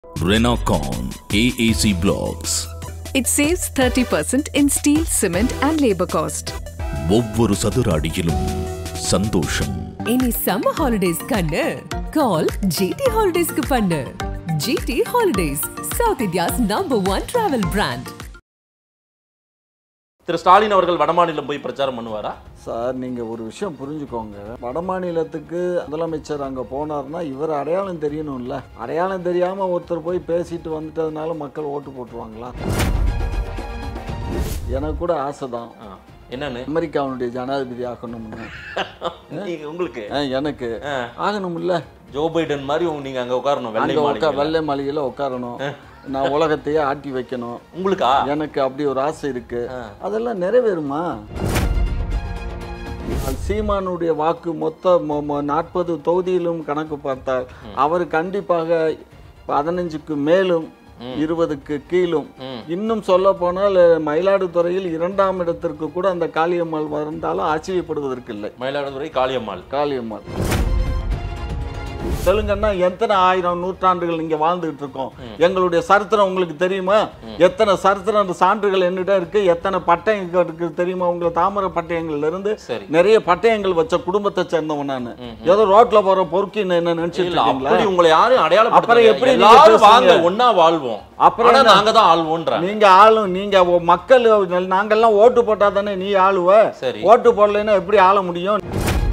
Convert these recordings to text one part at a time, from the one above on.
Renocon AAC Blocks It saves 30% in steel, cement, and labor cost. ஒவ்வொரு சதுர அடியிலும் சந்தோஷம் இனி சம்மர் ஹாலிடேஸ் கண்ணு கால் ஜிடி ஹாலிடேஸ்க்கு பண்ணு GT holidays south India's number one travel brand Thiru Stalin அவர்கள் வடமாநிலம் போய் பிரச்சாரம் பண்ணுவாரா சார் நீங்கள் ஒரு விஷயம் புரிஞ்சுக்கோங்க வட மாநிலத்துக்கு முதலமைச்சர் அங்கே போனார்னா இவர் அடையாளம் தெரியணும்ல அடையாளம் தெரியாமல் ஒருத்தர் போய் பேசிட்டு வந்துட்டதுனால மக்கள் ஓட்டு போட்டுருவாங்களா எனக்கு கூட ஆசை தான் ஆ, என்னன்னு அமெரிக்காவுடைய ஜனாதிபதி ஆகணும்னு நீங்க உங்களுக்கு ஆ, எனக்கு ஆ. ஆகணும்ல ஜோ பைடன் மாதிரி உங்க- நீங்க அங்க உட்காரணும் வெள்ளை அங்கே உட்கா மாளிகையில. வெள்ளை மாளிகையில் உட்காரணும் நான் உலகத்தையே ஆட்டி வைக்கணும் உங்களுக்கா எனக்கு அப்படி ஒரு ஆசை இருக்கு அதெல்லாம் நிறைவேறுமா சீமானுடைய வாக்கு மொத்த நாற்பது தொகுதியிலும் கணக்கு பார்த்தால் அவர் கண்டிப்பாக பதினஞ்சுக்கு மேலும் இருபதுக்கு கீழும் இன்னும் சொல்ல போனால் மயிலாடுதுறையில் இரண்டாம் இடத்திற்கு கூட அந்த காளியம்மாள் வந்தாலும் ஆச்சரியப்படுவதற்கு இல்லை மயிலாடுதுறை காளியம்மாள் காளியம்மாள் தெலுங்கன்னா எத்தனை ஆயிரம் நூற்றாண்டுகள் இங்க வாழ்ந்துகிட்டு இருக்கோம் எங்களுடைய சரித்திரம் உங்களுக்கு தெரியுமா எத்தனை சரித்திரம் சான்றுகள் என்னிட்ட இருக்கு எத்தனை பட்டயங்கள் இருக்கு தெரியுமா உங்களுக்கு தாமரை பட்டயங்கள்ல இருந்து சரி. நிறைய பட்டயங்கள் வச்ச குடும்பத்தை சேர்ந்தவன் நான் ஏதோ ரோட்ல போற பொறுக்கி என்ன நினைச்சிட்டு இல்ல இருக்கீங்களா அப்படி உங்களை யாரும் அடையாளம் அப்புறம் எப்படி நீங்க எல்லாரும் பேசுறீங்க? வாங்க ஒன்னா வாழ்வோம் அப்புறம் அப்புறம் என்ன? நாங்க தான் ஆள்வோன்ற நீங்க ஆளும் நீங்க ஒ- மக்கள் நாங்கெல்லாம் ஓட்டு போட்டா தானே நீ ஆளுவ சரி. ஓட்டு போடலைன்னா எப்படி ஆள முடியும்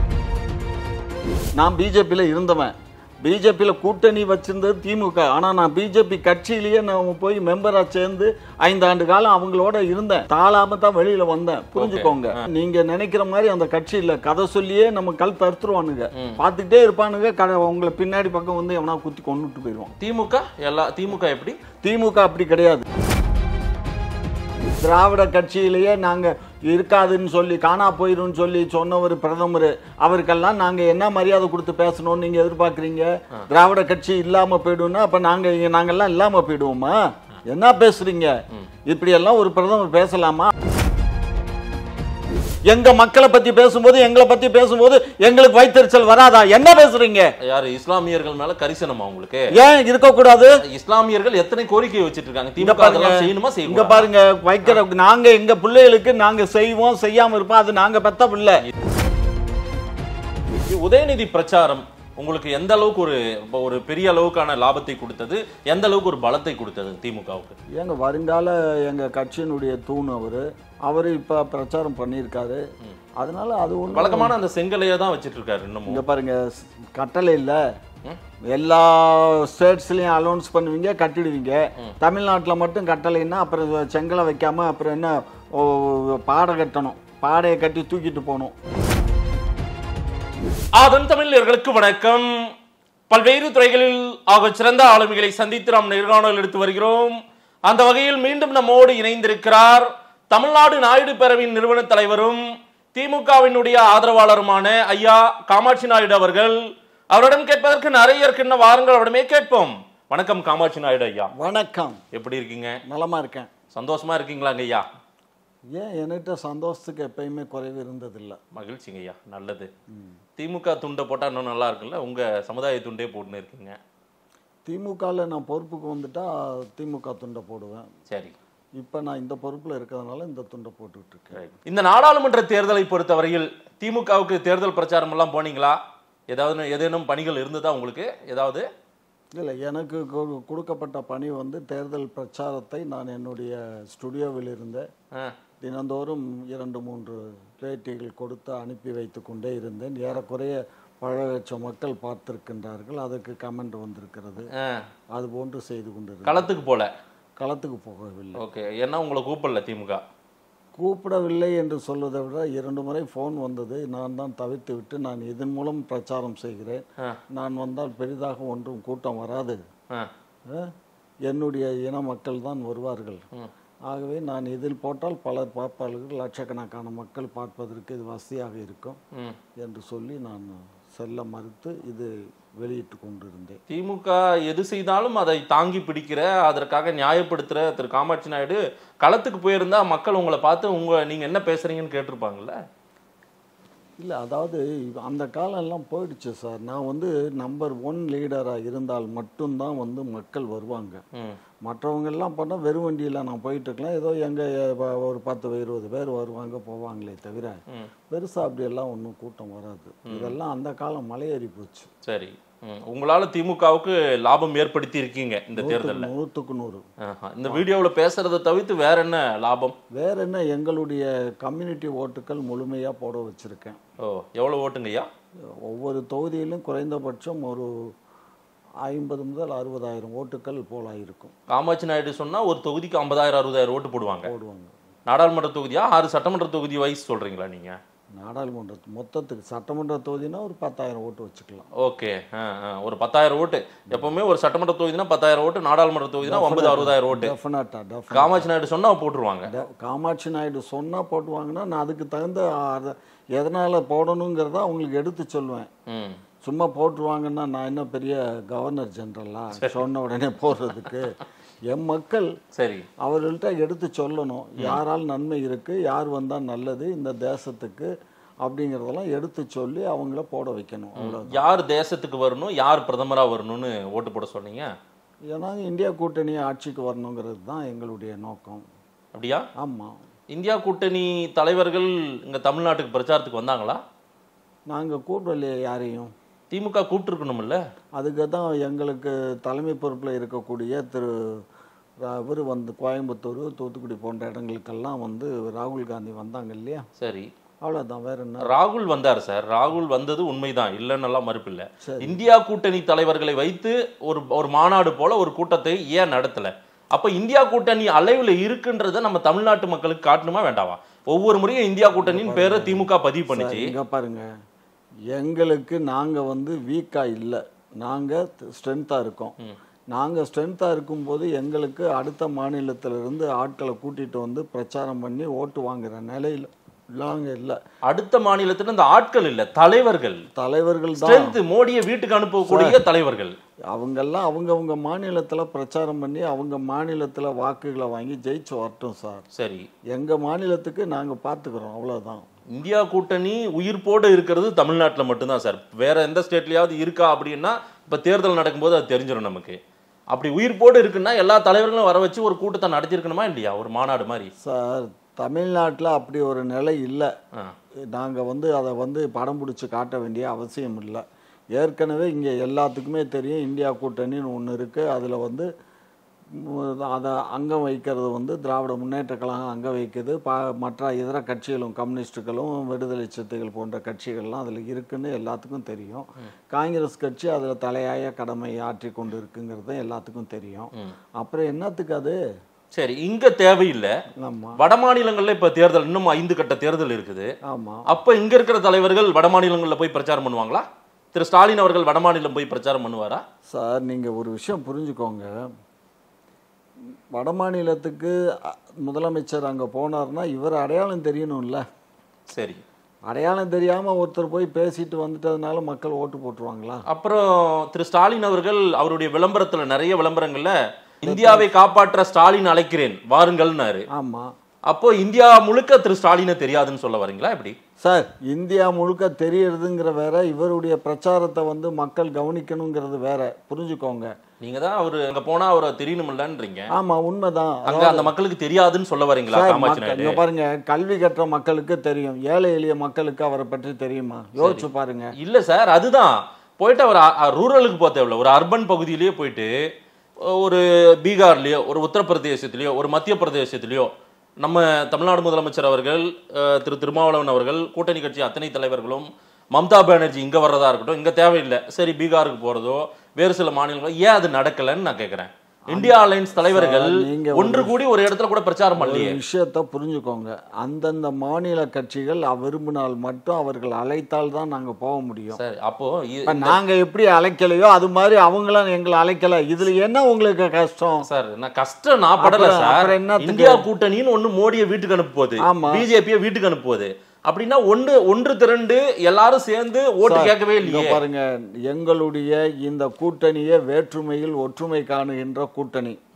நான் பிஜேபியில இருந்தவன் பிஜேபியில கூட்டணி வச்சிருந்தது திமுக ஆனா நான் பிஜேபி கட்சியிலேயே நான் போய் மெம்பரா சேர்ந்து ஐந்து ஆண்டு காலம் அவங்களோட இருந்தேன் தாளாம தான் வெளியில வந்தேன் புரிஞ்சுக்கோங்க நீங்க நினைக்கிற மாதிரி அந்த கட்சி இல்ல கதை சொல்லியே நம்ம கல் தருத்துருவானுங்க பார்த்துக்கிட்டே இருப்பானுங்க க- உங்களை பின்னாடி பக்கம் வந்து எவனா குத்தி கொண்டுட்டு போயிடுவான் திமுக எல்லா திமுக எப்படி திமுக அப்படி கிடையாது திராவிட கட்சியிலேயே நாங்க இருக்காதுன்னு சொல்லி காணா போயிரும்னு சொல்லி சொன்னவர் பிரதமர் அவருக்கெல்லாம் நாங்க என்ன மரியாதை கொடுத்து பேசணும்னு நீங்க எதிர்பார்க்கறீங்க திராவிட கட்சி இல்லாம போயிடும்னா அப்ப நாங்க இங்க நாங்கெல்லாம் இல்லாம போயிடுவோமா என்ன பேசுறீங்க இப்படி எல்லாம் ஒரு பிரதமர் பேசலாமா எங்க மக்களை பத்தி பேசும்போது எங்களை பத்தி பேசும்போது எங்களுக்கு வைத்தறிச்சல் வராதா என்ன பேசுறீங்க யாரு இஸ்லாமியர்கள் மேல கரிசனமா உங்களுக்கு ஏன் இருக்கக்கூடாது இஸ்லாமியர்கள் எத்தனை கோரிக்கை வச்சிட்டு இருக்காங்க இங்க திமுக பாருங்க அதெல்லாம் செய்யணுமா இங்க செய்யணும் பாருங்க வைக்கிற நாங்க எங்க பிள்ளைகளுக்கு நாங்க செய்வோம் செய்யாம இருப்போம் அது நாங்க பெத்த பிள்ளை உதயநிதி பிரச்சாரம் உங்களுக்கு எந்த அளவுக்கு ஒரு இப்ப ஒரு பெரிய அளவுக்கான லாபத்தை கொடுத்தது எந்த அளவுக்கு ஒரு பலத்தை கொடுத்தது திமுகவுக்கு ஏங்க வருங்கால எங்க கட்சியினுடைய தூண் அவரு அவரு இப்ப பிரச்சாரம் பண்ணியிருக்காரு அதனால அது ஒண்ணு வழக்கமான அந்த செங்கலையை தான் வச்சிட்டு இருக்காரு இன்னமும் இங்க பாருங்க ஸ்- கட்டளை இல்ல எல்லா ஸ்டேட்ஸ்லயும் அலௌன்ஸ் பண்ணுவீங்க கட்டிடுவீங்க தமிழ்நாட்டுல மட்டும் கட்டளைன்னா அப்புறம் செங்கலை வைக்காம அப்புறம் என்ன ஓ, பாடை கட்டணும் பாடையை கட்டி தூக்கிட்டு போகணும் ஆதன் தமிழர்களுக்கு வணக்கம் பல்வேறு துறைகளில் ஆக சிறந்த ஆளுமைகளை சந்தித்து நாம் நேர்காணல் எடுத்து வருகிறோம் அந்த வகையில் மீண்டும் நம்மோடு இணைந்திருக்கிறார் தமிழ்நாடு நாயுடு பேரவையின் நிறுவன தலைவரும் திமுகவினுடைய ஆதரவாளருமான ஐயா காமாட்சி நாயுடு அவர்கள் அவரிடம் கேட்பதற்கு நிறைய இருக்கின்ற வாருங்கள் அவரிடமே கேட்போம் வணக்கம் காமாட்சி நாயுடு ஐயா வணக்கம் எப்படி இருக்கீங்க நலமா இருக்கேன் சந்தோஷமா இருக்கீங்களாங்க ஐயா ஏன் என்கிட்ட சந்தோஷத்துக்கு எப்பயுமே குறைவு இருந்ததில்லை மகிழ்ச்சிங்க ஐயா நல்லது திமுக துண்டை போட்டா இன்னும் நல்லா இருக்குல்ல உங்க சமுதாய துண்டே போட்டுன்னு இருக்கீங்க திமுகவில் நான் பொறுப்புக்கு வந்துட்டா திமுக துண்டை போடுவேன் சரி இப்போ நான் இந்த பொறுப்பில் இருக்கிறதுனால இந்த துண்டை போட்டுக்கிட்டு இருக்கேன் Right. இந்த நாடாளுமன்ற தேர்தலை பொறுத்தவரையில் திமுகவுக்கு தேர்தல் பிரச்சாரம் எல்லாம் போனீங்களா ஏதாவது ஏதேனும் பணிகள் இருந்ததா உங்களுக்கு ஏதாவது இல்லை எனக்கு கொ- கொடுக்கப்பட்ட பணி வந்து தேர்தல் பிரச்சாரத்தை நான் என்னுடைய ஸ்டுடியோவில் இருந்த ஆ, தினந்தோறும் இரண்டு மூன்று பேட்டிகள் கொடுத்து அனுப்பி வைத்து கொண்டே இருந்தேன் ஏறக்குறைய பல லட்சம் மக்கள் பார்த்திருக்கின்றார்கள் அதற்கு கமெண்ட் வந்திருக்கிறது ஆ. அது போன்று செய்து கொண்டிருந்தேன் களத்துக்கு போல களத்துக்கு போகவில்லை ஓகே ஏன்னா உங்களை கூப்பிடல திமுக கூப்பிடவில்லை என்று சொல்வதை விட இரண்டு முறை ஃபோன் வந்தது நான் தான் தவிர்த்து விட்டு நான் இதன் மூலம் பிரச்சாரம் செய்கிறேன் ஆ. நான் வந்தால் பெரிதாக ஒன்றும் கூட்டம் வராது ஆ, அஹ், என்னுடைய இன மக்கள் தான் வருவார்கள் ஆகவே நான் இதில் போட்டால் பலர் பார்ப்பார்கள் லட்சக்கணக்கான மக்கள் பார்ப்பதற்கு இது வசதியாக இருக்கும் ம். என்று சொல்லி நான் செல்ல மறுத்து இது வெளியிட்டு கொண்டிருந்தேன் திமுக எது செய்தாலும் அதை தாங்கி பிடிக்கிற அதற்காக நியாயப்படுத்துற திரு காமாட்சி நாயுடு களத்துக்கு போயிருந்தா மக்கள் உங்களை பார்த்து உங்க நீங்க என்ன பேசுறீங்கன்னு கேட்டிருப்பாங்கல்ல இல்லை அதாவது இது- அந்த காலம் எல்லாம் போயிடுச்சு சார் நான் வந்து நம்பர் ஒன் லீடராக இருந்தால் மட்டும்தான் வந்து மக்கள் வருவாங்க ம். மற்றவங்க எல்லாம் பண்ணால் வெறும் வண்டியில் நான் போயிட்டு இருக்கலாம் ஏதோ எங்கள் ஒரு பத்து இருபது பேர் வருவாங்க போவாங்களே தவிர பெருசாக அப்படியெல்லாம் ஒன்றும் கூட்டம் வராது இதெல்லாம் அந்த காலம் மலையேறி போச்சு சரி ம். உங்களால திமுகவுக்கு லாபம் ஏற்படுத்தி இருக்கீங்க இந்த தேர்தல்ல நூற்றுக்கு நூறு ஆஹா. இந்த வீடியோவில் பேசுறதை தவிர்த்து வேற என்ன லாபம் வேற என்ன எங்களுடைய கம்யூனிட்டி ஓட்டுகள் முழுமையாக போட வச்சுருக்கேன் ஓ எவ்வளவு ஓட்டுங்கய்யா ஒவ்வொரு தொகுதியிலும் குறைந்தபட்சம் ஒரு ஐம்பது முதல் அறுபதாயிரம் ஓட்டுகள் போல இருக்கும் காமாட்சி நாயுடு சொன்னா ஒரு தொகுதிக்கு ஐம்பதாயிரம் அறுபதாயிரம் ஓட்டு போடுவாங்க போடுவாங்க நாடாளுமன்ற தொகுதியா ஆறு சட்டமன்ற தொகுதி வைஸ் சொல்றீங்களா நீங்க நாடாளுமன்ற மொத்தத்துக்கு சட்டமன்ற தொகுதினா ஒரு பத்தாயிரம் ஓட்டு வச்சுக்கலாம் ஓகே ஒரு பத்தாயிரம் ஓட்டு எப்பவுமே ஒரு சட்டமன்ற தொகுதினா பத்தாயிரம் ஓட்டு நாடாளுமன்ற தொகுதினா ஒன்பது அறுபதாயிரம் ஓட்டு டெஃபினட்டா டெஃபினட் காமாட்சி நாயுடு சொன்னா போட்டுருவாங்க காமாட்சி நாயுடு சொன்னால் போட்டுவாங்கன்னா நான் அதுக்கு தகுந்த அத- எதனால போடணுங்கிறத அவங்களுக்கு எடுத்து சொல்லுவேன் ம் சும்மா போட்டுருவாங்கன்னா நான் என்ன பெரிய கவர்னர் ஜெனரலா சொன்ன உடனே போடுறதுக்கு என் மக்கள் சரி அவர்கள்ட்ட எடுத்து சொல்லணும் யாரால் நன்மை இருக்கு யார் வந்தால் நல்லது இந்த தேசத்துக்கு அப்படிங்கிறதெல்லாம் எடுத்து சொல்லி அவங்கள போட வைக்கணும் அவ்வளோ யார் தேசத்துக்கு வரணும் யார் பிரதமரா வரணும்னு ஓட்டு போட சொன்னீங்க ஏன்னா இந்தியா கூட்டணி ஆட்சிக்கு வரணுங்கிறது தான் எங்களுடைய நோக்கம் அப்படியா ஆமாம் இந்தியா கூட்டணி தலைவர்கள் இங்க தமிழ்நாட்டுக்கு பிரச்சாரத்துக்கு வந்தாங்களா நாங்கள் கூட்டலையே யாரையும் திமுக கூப்பிட்டுருக்கணும்ல அதுக்கு தான் எங்களுக்கு தலைமை பொறுப்பில் இருக்கக்கூடிய திரு இவர் வந்து கோயம்புத்தூர் தூத்துக்குடி போன்ற இடங்களுக்கெல்லாம் வந்து ராகுல் காந்தி வந்தாங்க இல்லையா சரி அவ்வளோதான் வேற என்ன ராகுல் வந்தார் சார் ராகுல் வந்தது உண்மைதான் இல்லைன்னெல்லாம் மறுப்பில்லை இந்தியா கூட்டணி தலைவர்களை வைத்து ஒரு ஒரு மாநாடு போல ஒரு கூட்டத்தை ஏன் நடத்தல அப்ப இந்தியா கூட்டணி அலைவுல இருக்குன்றத நம்ம தமிழ்நாட்டு மக்களுக்கு காட்டணுமா வேண்டாமா ஒவ்வொரு முறையும் இந்தியா கூட்டணியின் பேரை திமுக பதிவு பண்ணுச்சு இங்க பாருங்க எங்களுக்கு நாங்க வந்து வீக்கா இல்லை நாங்க ஸ்ட்ரென்த்தா இருக்கோம் நாங்க ஸ்ட்ரென்த்தா இருக்கும்போது எங்களுக்கு அடுத்த மாநிலத்துல இருந்து ஆட்களை கூட்டிட்டு வந்து பிரச்சாரம் பண்ணி ஓட்டு வாங்குற நிலையில நாங்க இல்லை அடுத்த மாநிலத்துல இந்த ஆட்கள் இல்ல தலைவர்கள் தலைவர்கள் தான் ஸ்ட்ரென்த் மோடியை வீட்டுக்கு அனுப்பக்கூடிய தலைவர்கள் அவங்கெல்லாம் அவங்கவங்க மாநிலத்துல பிரச்சாரம் பண்ணி அவங்க மாநிலத்துல வாக்குகளை வாங்கி ஜெயிச்சு வரட்டும் சார் சரி எங்க மாநிலத்துக்கு நாங்க பாத்துக்கிறோம் அவ்வளவுதான் இந்தியா கூட்டணி உயிர்ப்போடு இருக்கிறது தமிழ்நாட்டுல மட்டும்தான் சார் வேற எந்த ஸ்டேட்லயாவது இருக்கா அப்படின்னா இப்ப தேர்தல் நடக்கும்போது அது தெரிஞ்சிடும் நமக்கு அப்படி உயிர்ப்போடு இருக்குன்னா எல்லா தலைவர்களும் வர வச்சு ஒரு கூட்டத்தை நடத்திருக்கணுமா இல்லையா ஒரு மாநாடு மாதிரி சார் தமிழ்நாட்டில் அப்படி ஒரு நிலை இல்லை ஆ. நாங்கள் வந்து அதை வந்து படம் பிடிச்சி காட்ட வேண்டிய அவசியம் இல்லை ஏற்கனவே இங்கே எல்லாத்துக்குமே தெரியும் இந்தியா கூட்டணின்னு ஒன்று இருக்குது அதில் வந்து ம், அதை அங்கம் வைக்கிறது வந்து திராவிட முன்னேற்ற கழகம் அங்கம் வைக்குது ப மற்ற இதர கட்சிகளும் கம்யூனிஸ்டுகளும் விடுதலை சிறுத்தைகள் போன்ற கட்சிகள்லாம் அதில் இருக்குன்னு எல்லாத்துக்கும் தெரியும் காங்கிரஸ் கட்சி அதில் தலையாய கடமை ஆற்றி கொண்டு இருக்குங்கிறது எல்லாத்துக்கும் தெரியும் அப்புறம் என்னத்துக்கு அது சரி இங்க தேவையில்லை ஆமாம் வட மாநிலங்கள்ல இப்ப தேர்தல் இன்னும் ஐந்து கட்ட தேர்தல் இருக்குது ஆமாம் அப்ப இங்க இருக்கிற தலைவர்கள் வட மாநிலங்கள்ல போய் பிரச்சாரம் பண்ணுவாங்களா திரு ஸ்டாலின் அவர்கள் வட மாநிலம் போய் பிரச்சாரம் பண்ணுவாரா சார் நீங்கள் ஒரு விஷயம் புரிஞ்சுக்கோங்க வட மாநிலத்துக்கு அ, முதலமைச்சர் அங்கே போனார்னா இவர் அடையாளம் தெரியணும்ல சரி அடையாளம் தெரியாமல் ஒருத்தர் போய் பேசிட்டு வந்துட்டதுனால மக்கள் ஓட்டு போட்டுருவாங்களா அப்புறம் திரு ஸ்டாலின் அவர்கள் அவருடைய விளம்பரத்துல நிறைய விளம்பரங்கள்ல இந்தியாவை காப்பாற்ற ஸ்டாலின் அழைக்கிறேன் வாருங்கள்னாரு ஆமாம் அப்போ இந்தியா முழுக்க திரு ஸ்டாலினை தெரியாதுன்னு சொல்ல வரீங்களா எப்படி சார் இந்தியா முழுக்க தெரியறதுங்கிற வேற இவருடைய பிரச்சாரத்தை வந்து மக்கள் கவனிக்கணுங்கிறது வேற புரிஞ்சுக்கோங்க நீங்க தான் அவரு அங்க போனா அவரை தெரியணுமில்லன்றீங்க ஆமாம் உண்மைதான் அங்க அந்த மக்களுக்கு தெரியாதுன்னு சொல்ல வரீங்களா சார், காமாட்சி மக்கள்- நாயுடு இங்க பாருங்க கல்வி கற்ற மக்களுக்கு தெரியும் ஏழை எளிய மக்களுக்கு அவரை பற்றி தெரியுமா யோசிச்சு பாருங்க இல்ல சார் அதுதான் போயிட்டு அவர் அ- அ- ரூரலுக்கு போக தேவையில்ல ஒரு அர்பன் பகுதியிலேயே போயிட்டு ஒரு பீகார்லயோ ஒரு உத்தரப்பிரதேசத்திலயோ ஒரு மத்திய பிரதேசத்திலயோ நம்ம தமிழ்நாடு முதலமைச்சர் அவர்கள் அஹ், திரு திருமாவளவன் அவர்கள் கூட்டணி கட்சி அத்தனை தலைவர்களும் மம்தா பானர்ஜி இங்க வர்றதா இருக்கட்டும் இங்க தேவையில்லை சரி பீகாருக்கு போறதோ வேறு சில மாநிலங்களோ ஏன் அது நடக்கலைன்னு நான் கேட்கிறேன் இந்தியா அலைன்ஸ் தலைவர்கள் சார், நீங்க ஒரு- ஒன்று கூடி ஒரு இடத்துல கூட பிரச்சாரம் ஒரு பண்ணலையே விஷயத்தை புரிஞ்சுக்கோங்க அந்தந்த மாநில கட்சிகள் விரும்பினால் மட்டும் அவர்கள் அழைத்தால் தான் நாங்க போக முடியும் சரி அப்போ இ- இப்ப நாங்க எப்படி அழைக்கலையோ அது மாதிரி அவங்களும் எங்களை அழைக்கல இதுல என்ன உங்களுக்கு கஷ்டம் சார் நான் கஷ்டம் நான் படல அப்புறம்- சார் அப்புறம் என்னத்துக்கு? இந்தியா கூட்டணின்னு ஒண்ணு மோடியை வீட்டுக்கு அனுப்ப போகுது ஆமா. பிஜேபியை வீட்டுக்கு அனுப்ப போகுது அப்படின்னா ஒன்று ஒன்று திரண்டு எல்லாரும் சேர்ந்து ஓட்டு சார், கேட்கவே இங்க இல்லையே பாருங்க எங்களுடைய இந்த கூட்டணியே வேற்றுமையில் ஒற்றுமை காணுகின்ற கூட்டணி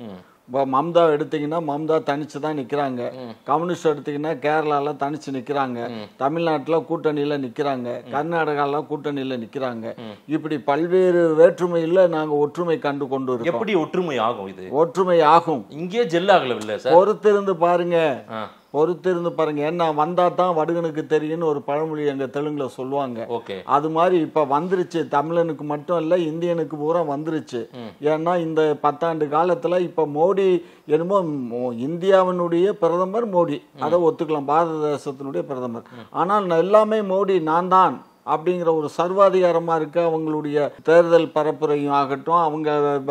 இப்போ மம்தா எடுத்தீங்கன்னா மம்தா தனிச்சு தான் நிற்கிறாங்க கம்யூனிஸ்ட் எடுத்தீங்கன்னா கேரளால தனிச்சு நிற்கிறாங்க தமிழ்நாட்டில் கூட்டணியில் நிற்கிறாங்க கர்நாடகாவில் கூட்டணியில் நிற்கிறாங்க இப்படி பல்வேறு வேற்றுமையில் நாங்கள் ஒற்றுமை கண்டு கொண்டு இருக்கோம் எப்படி ஒற்றுமை ஆகும் இது ஒற்றுமை ஆகும் இங்கே ஜெல் ஆகல இல்ல சார் பொறுத்திருந்து பாருங்க ஆ. பொறுத்திருந்து பாருங்க ஏன்னா வந்தா தான் வடுகனுக்கு தெரியும்னு ஒரு பழமொழி எங்க தெலுங்குல சொல்லுவாங்க ஓகே அது மாதிரி இப்ப வந்துருச்சு தமிழனுக்கு மட்டும் இல்ல இந்தியனுக்கு பூரா வந்துருச்சு ஏன்னா இந்த பத்தாண்டு காலத்துல இப்ப மோடி என்னமோ மோ- இந்தியாவினுடைய பிரதமர் மோடி அதை ஒத்துக்கலாம் பாரத தேசத்தினுடைய பிரதமர் ஆனால் எல்லாமே மோடி நான் தான் அப்படிங்கிற ஒரு சர்வாதிகாரமா இருக்கு அவங்களுடைய தேர்தல் பரப்புரையும் ஆகட்டும் அவங்க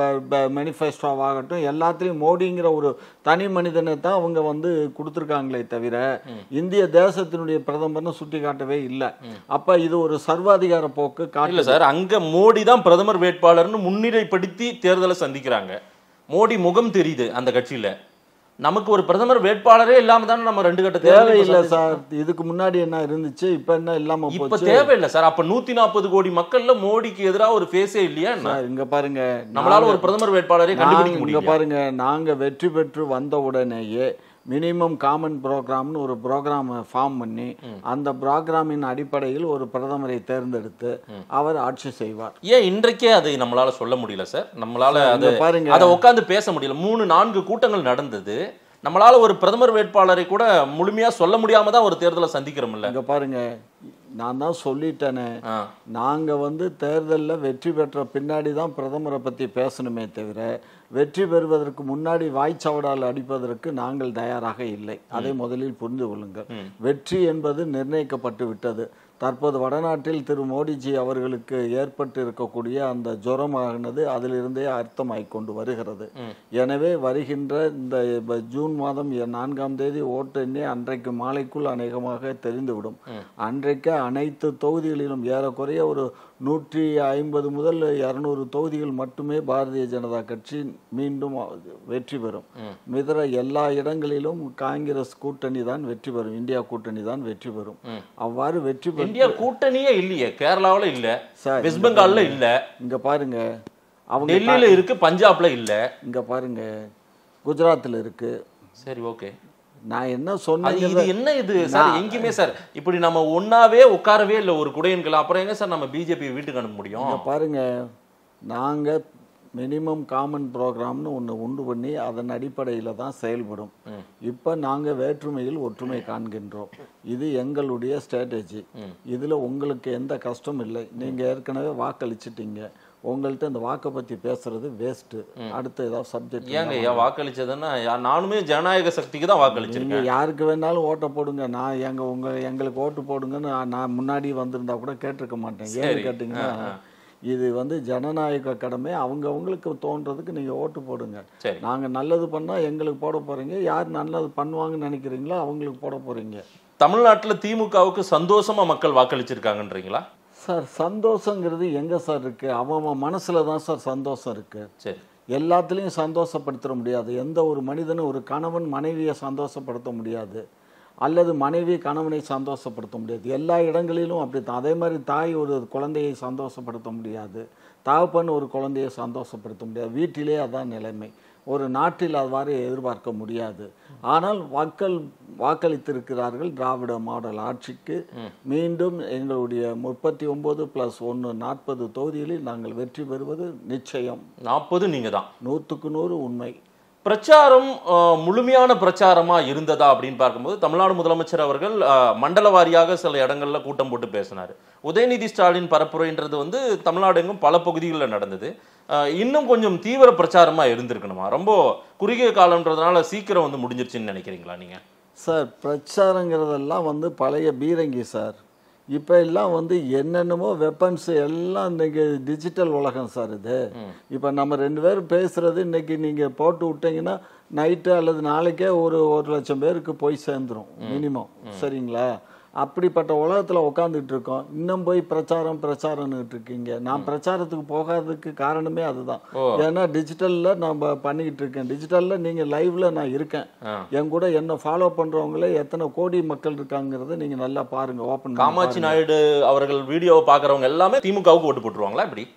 மேனிஃபெஸ்டோவாகட்டும் எல்லாத்துலயும் மோடிங்கிற ஒரு தனி மனிதனை தான் அவங்க வந்து கொடுத்துருக்காங்களே தவிர இந்திய தேசத்தினுடைய பிரதமர்னு சுட்டி காட்டவே இல்லை அப்ப இது ஒரு சர்வாதிகார போக்கு இல்ல காட்டு சார் அங்க மோடி தான் பிரதமர் வேட்பாளர்னு முன்னிலைப்படுத்தி தேர்தலை சந்திக்கிறாங்க மோடி முகம் தெரியுது அந்த கட்சியில நமக்கு ஒரு பிரதமர் வேட்பாளரே இல்லாம தானே நம்ம ரெண்டு கட்ட தேர்தலை இப்ப தேவையில்லை சந்திச்சோம். சார் இதுக்கு முன்னாடி என்ன இருந்துச்சு இப்ப என்ன இல்லாம இப்ப போச்சு தேவையில்லை சார் அப்ப நூத்தி நாற்பது கோடி மக்கள்ல மோடிக்கு எதிராக ஒரு ஃபேஸே இல்லையா என்ன? சார், இங்க பாருங்க நம்மளால நாங்க- ஒரு பிரதமர் வேட்பாளரே நாங்க கண்டுபிடிக்க இங்க முடியும் பாருங்க நாங்க வெற்றி பெற்று வந்த உடனேயே மினிமம் காமன் ப்ரோக்ராம்னு ஒரு ப்ரோக்ராம் ஃபார்ம் பண்ணி அந்த ப்ரோக்ராமின் அடிப்படையில் ஒரு பிரதமரை தேர்ந்தெடுத்து அவர் ஆட்சி செய்வார் ஏன் இன்றைக்கே அதை நம்மளால சொல்ல முடியல சார் நம்மளால இங்க அதை பாருங்க அதை உட்காந்து பேச முடியல மூணு நான்கு கூட்டங்கள் நடந்தது நம்மளால ஒரு பிரதமர் வேட்பாளரை கூட முழுமையா சொல்ல முடியாம தான் ஒரு தேர்தலை சந்திக்கிறோம்ல இங்க பாருங்க நான் தான் சொல்லிட்டேனே ஆ. நாங்க வந்து தேர்தலில் வெற்றி பெற்ற பின்னாடி தான் பிரதமரை பத்தி பேசணுமே தவிர வெற்றி பெறுவதற்கு முன்னாடி வாய்ச்சவடால் அடிப்பதற்கு நாங்கள் தயாராக இல்லை அதை முதலில் புரிந்து கொள்ளுங்கள் வெற்றி என்பது நிர்ணயிக்கப்பட்டு விட்டது தற்போது வடநாட்டில் திரு மோடிஜி அவர்களுக்கு ஏற்பட்டு இருக்கக்கூடிய அந்த ஜுரமானது அதிலிருந்தே அர்த்தமாய் கொண்டு வருகிறது எனவே வருகின்ற இந்த ப- ஜூன் மாதம் எ- நான்காம் தேதி ஓட்டு எண்ணி அன்றைக்கு மாலைக்குள் அநேகமாக தெரிந்துவிடும் அன்றைக்கு அனைத்து தொகுதிகளிலும் ஏறக்குறைய ஒரு நூற்றி ஐம்பது முதல் இரநூறு தொகுதிகள் மட்டுமே பாரதிய ஜனதா கட்சி மீண்டும் வெற்றி பெறும் மிதர எல்லா இடங்களிலும் காங்கிரஸ் கூட்டணி தான் வெற்றி பெறும் இந்தியா கூட்டணி தான் வெற்றி பெறும் அவ்வாறு வெற்றி பெற்று இந்தியா கூட்டணியே இல்லையே கேரளாவுல இல்ல சார், வெஸ்ட் பெங்கால்ல இல்ல இங்க பாருங்க அவங்க டெல்லியில இருக்கு பஞ்சாப்ல இல்ல இங்க பாருங்க குஜராத்தில் இருக்கு சரி ஓகே நான் என்ன அது சொன்னேன் இது என்ன இது சார் எங்கேயுமே சார் இப்படி நம்ம ஒன்னாவே உட்காரவே இல்ல ஒரு குடையன்கள் அப்புறம் எங்க சார் நம்ம பிஜேபி வீட்டுக்கு அனுப்ப முடியும் இங்க பாருங்க நாங்க மினிமம் காமன் ப்ரோக்ராம்னு ஒன்று உண்டு பண்ணி அதன் அடிப்படையில் தான் செயல்படும் இப்போ நாங்கள் வேற்றுமையில் ஒற்றுமை காண்கின்றோம் இது எங்களுடைய ஸ்ட்ராட்டஜி இதில் உங்களுக்கு எந்த கஷ்டமும் இல்லை நீங்கள் ஏற்கனவே வாக்களிச்சிட்டீங்க உங்கள்கிட்ட இந்த வாக்கை பற்றி பேசுறது வேஸ்ட்டு அடுத்த ஏதாவது சப்ஜெக்ட் ஏங்க ஐயா வாக்களிச்சதுன்னா யா- நானுமே ஜனநாயக சக்திக்கு தான் வாக்களிச்சிருக்கேன் நீங்கள் யாருக்கு வேணாலும் ஓட்டை போடுங்க நான் எங்க உங்க எங்களுக்கு ஓட்டு போடுங்கன்னு நான் நான் முன்னாடி வந்திருந்தா கூட கேட்டிருக்க மாட்டேன் ஏன்னு சரி. கேட்டிங்கன்னா ஆ, ஆ. இது வந்து ஜனநாயக கடமை அவங்க அவங்களுக்கு தோன்றதுக்கு நீங்கள் ஓட்டு போடுங்க சரி நாங்கள் நல்லது பண்ணால் எங்களுக்கு போட போகிறீங்க யார் நல்லது பண்ணுவாங்கன்னு நினைக்கிறீங்களோ அவங்களுக்கு போட போகிறீங்க தமிழ்நாட்டுல திமுகவுக்கு சந்தோஷமா மக்கள் வாக்களிச்சிருக்காங்கன்றீங்களா சார் சந்தோஷங்கிறது எங்கே சார் இருக்குது அவன் அவன் மனசில் தான் சார் சந்தோஷம் இருக்குது சரி எல்லாத்துலேயும் சந்தோஷப்படுத்த முடியாது எந்த ஒரு மனிதனும் ஒரு கணவன் மனைவியை சந்தோஷப்படுத்த முடியாது அல்லது மனைவி கணவனை சந்தோஷப்படுத்த முடியாது எல்லா இடங்களிலும் அப்படி தான் அதே மாதிரி தாய் ஒரு குழந்தையை சந்தோஷப்படுத்த முடியாது தகப்பன் ஒரு குழந்தையை சந்தோஷப்படுத்த முடியாது வீட்டிலே அதான் நிலைமை ஒரு நாட்டில் அவ்வாறு எதிர்பார்க்க முடியாது ஆனால் மக்கள் வாக்களித்திருக்கிறார்கள் திராவிட மாடல் ஆட்சிக்கு மீண்டும் எங்களுடைய முப்பத்தி ஒன்பது ப்ளஸ் ஒன்று நாற்பது தொகுதிகளில் நாங்கள் வெற்றி பெறுவது நிச்சயம் நாற்பது நீங்க தான் நூற்றுக்கு நூறு உண்மை பிரச்சாரம் அஹ், முழுமையான பிரச்சாரமா இருந்ததா அப்படின்னு பார்க்கும்போது தமிழ்நாடு முதலமைச்சர் அவர்கள் அஹ், மண்டல வாரியாக சில இடங்கள்ல கூட்டம் போட்டு பேசினார் உதயநிதி ஸ்டாலின் பரப்புரைன்றது வந்து தமிழ்நாடு எங்கும் பல பகுதிகளில் நடந்தது அஹ், இன்னும் கொஞ்சம் தீவிர பிரச்சாரமா இருந்திருக்கணுமா ரொம்ப குறுகிய காலம்ன்றதுனால சீக்கிரம் வந்து முடிஞ்சிருச்சுன்னு நினைக்கிறீங்களா நீங்க சார் பிரச்சாரங்கிறதெல்லாம் வந்து பழைய பீரங்கி சார் இப்போ எல்லாம் வந்து என்னென்னமோ வெப்பன்ஸ் எல்லாம் இன்னைக்கு டிஜிட்டல் உலகம் சார் இது இப்போ நம்ம ரெண்டு பேரும் பேசுறது இன்னைக்கு நீங்கள் போட்டு விட்டீங்கன்னா நைட்டு அல்லது நாளைக்கே ஒரு ஒரு லட்சம் பேருக்கு போய் சேர்ந்துரும் மினிமம் சரிங்களா அப்படிப்பட்ட உலகத்தில் உட்காந்துட்டு இருக்கோம் இன்னும் போய் பிரச்சாரம் பிரச்சாரம்னுட்டு இருக்கீங்க நான் பிரச்சாரத்துக்கு போகாததுக்கு காரணமே அதுதான் ஏன்னா டிஜிட்டலில் நம்ம பண்ணிக்கிட்டு இருக்கேன் டிஜிட்டலில் நீங்கள் லைவ்ல நான் இருக்கேன் ஆ. என் கூட என்ன ஃபாலோ பண்றவங்களே எத்தனை கோடி மக்கள் இருக்காங்கிறத நீங்க நல்லா பாருங்க ஓப்பன் காமாட்சி நாயுடு அவர்கள் வீடியோவை பார்க்கறவங்க எல்லாமே திமுகவுக்கு ஓட்டு போட்டுருவாங்களா இப்படி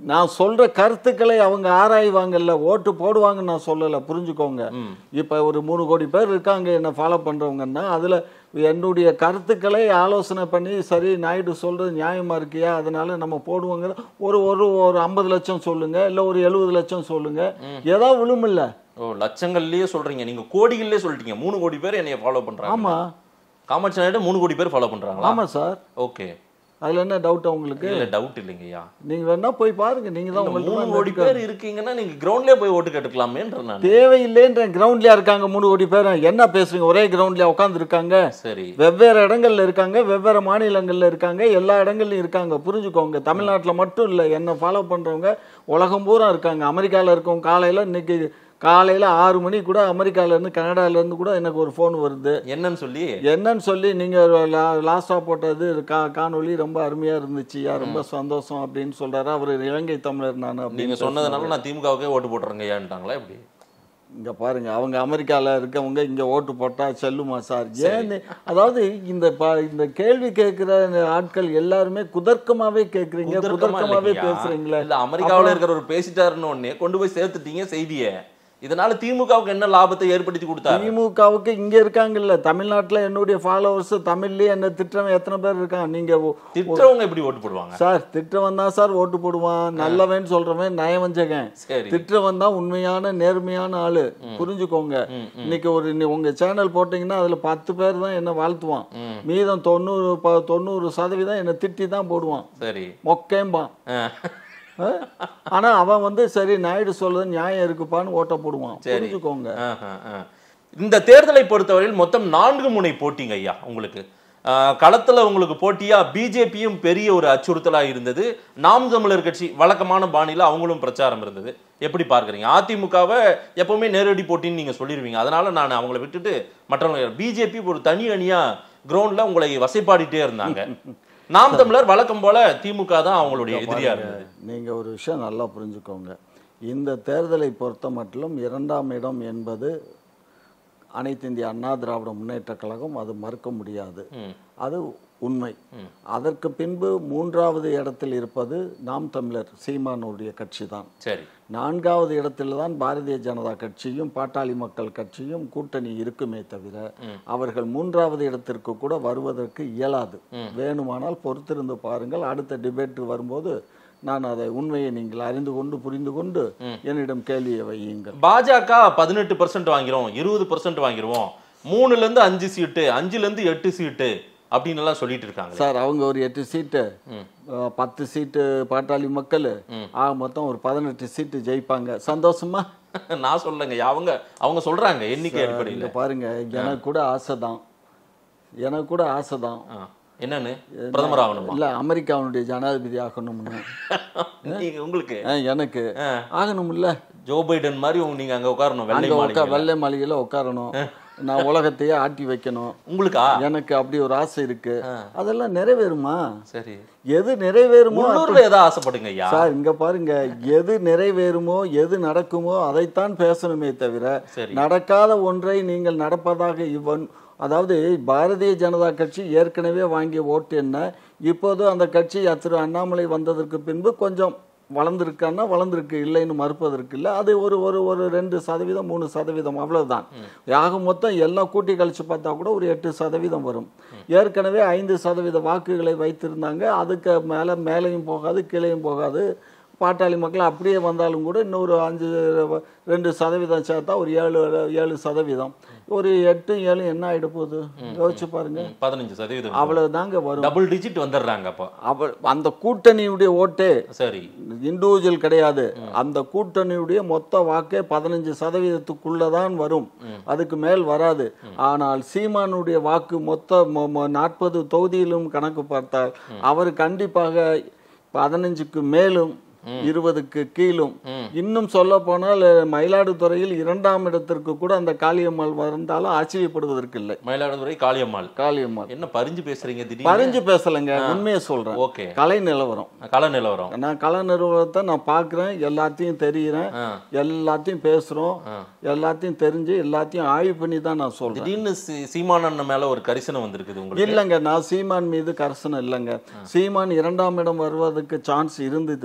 நான் சொல்ற கருத்துக்களை அவங்க ஆராய்வாங்கல்ல ஓட்டு போடுவாங்கன்னு நான் சொல்லல புரிஞ்சுக்கோங்க இப்ப ஒரு மூணு கோடி பேர் இருக்காங்க என்ன ஃபாலோ பண்றவங்கன்னா அதுல என்னுடைய கருத்துக்களை ஆலோசனை பண்ணி சரி நாயுடு சொல்றது நியாயமா இருக்கியா அதனால நம்ம போடுவோங்க ஒரு ஒரு ஒரு ஐம்பது லட்சம் சொல்லுங்க இல்ல ஒரு எழுபது லட்சம் சொல்லுங்க ஏதோ விழுமில்ல ஓ லட்சங்கள்லயே சொல்றீங்க நீங்க கோடிகள்லயே சொல்லிட்டீங்க மூணு கோடி பேர் என்னைய ஃபாலோ பண்றாங்க ஆமா காமாட்சி நாயுடு மூணு கோடி பேர் ஃபாலோ பண்றாங்களா ஆமா சார் ஓகே அதுல என்ன டவுட் உங்களுக்கு இல்ல டவுட் இல்லைங்கய்யா நீங்க வேணா போய் பாருங்க நீங்க தான் இந்த உங்களுக்கு மூணு தான் கோடி இருக்கு. பேர் இருக்கீங்கன்னா நீங்க கிரவுண்ட்லயே போய் ஓட்டு கேட்டுக்கலாமேன்ற நான் தேவையில்லைன்ற கிரவுண்ட்லயா இருக்காங்க மூணு கோடி பேர் என்ன பேசுறீங்க ஒரே கிரவுண்ட்லயா உட்கார்ந்து இருக்காங்க சரி வெவ்வேறு இடங்கள்ல இருக்காங்க வெவ்வேறு மாநிலங்கள்ல இருக்காங்க எல்லா இடங்கள்லயும் இருக்காங்க புரிஞ்சுக்கோங்க தமிழ்நாட்டுல மட்டும் இல்ல என்ன ஃபாலோ பண்றவங்க உலகம் பூரா இருக்காங்க அமெரிக்கால இருக்கவங்க காலையில இன்னைக்கு காலையில ஆறு மணி கூட அமெரிக்கால இருந்து கனடால இருந்து கூட எனக்கு ஒரு ஃபோன் வருது என்னன்னு சொல்லி என்னன்னு சொல்லி நீங்க லாஸ்டா போட்டது கா காணொளி ரொம்ப அருமையா இருந்துச்சுயா ரொம்ப சந்தோஷம் அப்படின்னு சொல்றாரு அவர் இலங்கை தமிழர் நான் நீங்க அப்படின்னு சொன்னதுனால நான் திமுகவுக்கே ஓட்டு போட்டுறேங்கய்யான்ட்டாங்களா எப்படி இங்க பாருங்க அவங்க அமெரிக்கால இருக்கவங்க இங்க ஓட்டு போட்டா செல்லுமா சார் ஏன் அதாவது இந்த ப- இந்த கேள்வி கேட்கிற ஆட்கள் எல்லாருமே குதர்க்கமாவே கேக்குறீங்க குதர்க்கமா குதர்க்கமாவே இல்லைங்கய்யா. பேசுறீங்களே இல்ல அமெரிக்காவுல இருக்கிறவர் பேசிட்டாருன்னு உடனே கொண்டு போய் சேர்த்துட்டீங்க செய்திய இதனால திமுகவுக்கு என்ன லாபத்தை ஏற்படுத்தி கொடுத்தாரு திமுகவுக்கு இங்க இருக்காங்கல்ல தமிழ்நாட்டுல என்னுடைய ஃபாலோவர்ஸ் தமிழ்லயே என்ன திட்டவன் எத்தனை பேர் இருக்கான் நீங்க ஒ- திட்டவங்க எப்படி ஓட்டு போடுவாங்க சார் திட்டவன் தான் சார் ஓட்டு போடுவான் நல்லவன் சொல்றவன் நயவஞ்சகன் சரி திட்டவன் தான் உண்மையான நேர்மையான ஆளு புரிஞ்சுக்கோங்க இன்னைக்கு ஒரு இன்னி- உங்க சேனல் போட்டீங்கன்னா அதுல பத்து பேர் தான் என்ன வாழ்த்துவான் மீதம் தொண்ணூறு ப- தொண்ணூறு சதவீதம் என்ன திட்டி தான் போடுவான் சரி மொக்கேம்பான் அஹ், அஹ்? ஆனா அவன் வந்து சரி நாயுடு சொல்றது நியாயம் இருக்குப்பான்னு ஓட்ட போடுவான் சரி. புரிஞ்சுக்கோங்க அஹ், அஹ், அஹ். இந்த தேர்தலை பொறுத்தவரையில் மொத்தம் நான்கு முனை போட்டிங்க ஐயா உங்களுக்கு அஹ், களத்துல உங்களுக்கு போட்டியா பிஜேபியும் பெரிய ஒரு அச்சுறுத்தலா இருந்தது நாம் தமிழர் கட்சி வழக்கமான பாணியில அவங்களும் பிரச்சாரம் இருந்தது எப்படி பார்க்கறீங்க அதிமுகவை எப்பவுமே நேரடி போட்டின்னு நீங்க சொல்லிடுவீங்க அதனால நான் அவங்கள விட்டுட்டு மற்றவங்க பிஜேபி ஒரு தனி அணியா கிரவுண்ட்ல உங்களை வசைப்பாடிட்டே இருந்தாங்க நாம் தமிழர் வழக்கம் போல திமுக தான் அவங்களுடைய எதிரியா இருந்தது நீங்க ஒரு விஷயம் நல்லா புரிஞ்சுக்கோங்க இந்த தேர்தலை பொறுத்த மட்டிலும் இரண்டாம் இடம் என்பது அனைத்து இந்திய அண்ணா திராவிட முன்னேற்ற கழகம் அது மறுக்க முடியாது ம். அது உண்மை அதற்கு பின்பு மூன்றாவது இடத்தில் இருப்பது நாம் தமிழர் சீமானுடைய கட்சி தான் சரி நான்காவது இடத்தில் தான் பாரதிய ஜனதா கட்சியும் பாட்டாளி மக்கள் கட்சியும் கூட்டணி இருக்குமே தவிர அவர்கள் மூன்றாவது இடத்திற்கு கூட வருவதற்கு இயலாது வேணுமானால் பொறுத்திருந்து பாருங்கள் அடுத்த டிபேட் வரும்போது நான் அதை உண்மையை நீங்கள் அறிந்து கொண்டு புரிந்து கொண்டு என்னிடம் கேள்வியை வையுங்கள் பாஜக பதினெட்டு பர்சன்ட் வாங்கிறோம் இருபது பர்சன்ட் வாங்கிருவோம் மூணுல இருந்து அஞ்சு சீட்டு அஞ்சுல இருந்து எட்டு சீட்டு அப்படின்னு எல்லாம் சொல்லிட்டு இருக்காங்க சார் அவங்க ஒரு எட்டு சீட்டு அஹ், பத்து சீட்டு பாட்டாளி மக்கள் ஆக மொத்தம் ஒரு பதினெட்டு சீட்டு ஜெயிப்பாங்க சந்தோஷமா நான் சொல்லுங்க அவங்க அவங்க சொல்றாங்க எண்ணிக்கை அடிப்படையில் இங்க பாருங்க எனக்கு கூட ஆசைதான் எனக்கு கூட ஆசைதான் என்னன்னு பிரதமர் ஆகணுமா இல்ல அமெரிக்காவுடைய ஜனாதிபதி ஆகணும்னு நீங்க உங்களுக்கு அஹ், எனக்கு ஆகணும்ல ஜோ பைடன் மாதிரி உங்க- நீங்க அங்க உட்காரணும் வெள்ளை அங்க உட்கா மாளிகையில. வெள்ளை மாளிகையில உட்காரணும் நான் உலகத்தையே ஆட்டி வைக்கணும் உங்களுக்கா எனக்கு அப்படி ஒரு ஆசை இருக்கு அதெல்லாம் நிறைவேறுமா சரி எது நிறைவேறுமோ உள்ளூர்ல ஏதோ ஆசைப்படுங்க ஐயா சார் இங்க பாருங்க எது நிறைவேறுமோ எது நடக்குமோ அதைத்தான் பேசணுமே தவிர சரி. நடக்காத ஒன்றை நீங்கள் நடப்பதாக இவன் அதாவது பாரதிய ஜனதா கட்சி ஏற்கனவே வாங்கிய ஓட்டு என்ன இப்போது அந்த கட்சி திரு அண்ணாமலை வந்ததற்கு பின்பு கொஞ்சம் வளர்ந்துருக்கான்னா வளர்ந்துருக்கு இல்லைன்னு மறுப்பதற்கு இல்லை அது ஒரு ஒரு ஒரு ரெண்டு சதவீதம் மூணு சதவீதம் அவ்வளவுதான் ஆக மொத்தம் எல்லாம் கூட்டி கழிச்சு பார்த்தா கூட ஒரு எட்டு சதவீதம் வரும் ஏற்கனவே ஐந்து சதவீத வாக்குகளை வைத்திருந்தாங்க அதுக்கு மேலே மேலேயும் போகாது கீழேயும் போகாது பாட்டாளி மக்கள் அப்படியே வந்தாலும் கூட இன்னொரு அஞ்சு ரெண்டு சதவீதம் சேர்த்தா ஒரு ஏழு ஏழு சதவீதம் ஒரு எட்டு ஏழு என்ன ஆயிட போகுது யோசிச்சு பாருங்க ம், பதினஞ்சு சதவீதம் அவ்வளவுதாங்க வரும் டபுள் டிஜிட் வந்துடுறாங்க அப்போ அவ அந்த கூட்டணியுடைய ஓட்டே சரி இண்டிவிஜுவல் கிடையாது அந்த கூட்டணியுடைய மொத்த வாக்கே பதினஞ்சு சதவீதத்துக்குள்ளதான் வரும் அதுக்கு மேல் வராது ஆனால் சீமானுடைய வாக்கு மொத்த நாற்பது தொகுதியிலும் கணக்கு பார்த்தால் அவர் கண்டிப்பாக பதினஞ்சுக்கு மேலும் இருபதுக்கு கீழும் இன்னும் சொல்ல போனால் மயிலாடுதுறையில் இரண்டாம் இடத்திற்கு கூட அந்த காளியம்மாள் வந்தாலும் ஆச்சரியப்படுவதற்கு இல்லை மயிலாடுதுறை காளியம்மாள் காளியம்மாள் என்ன பறிஞ்சு பேசுறீங்க திடீர்னு பறிஞ்சு பேசலைங்க உண்மையை சொல்றேன் ஓகே கலை நிலவரம் கள நிலவரம் நான் கலை நிறுவனத்தை நான் பார்க்குறேன் எல்லாத்தையும் தெரியுறேன் ஆ. எல்லாத்தையும் பேசுகிறோம் எல்லாத்தையும் தெரிஞ்சு எல்லாத்தையும் ஆய்வு பண்ணி தான் நான் சொல்கிறேன் திடீர்னு சீ- சீமானண்ணன் மேல ஒரு கரிசனம் வந்திருக்குது உங்களுக்கு இல்லைங்க நான் சீமான் மீது கரசனம் இல்லைங்க சீமான் இரண்டாம் இடம் வருவதற்கு சான்ஸ் இருந்தது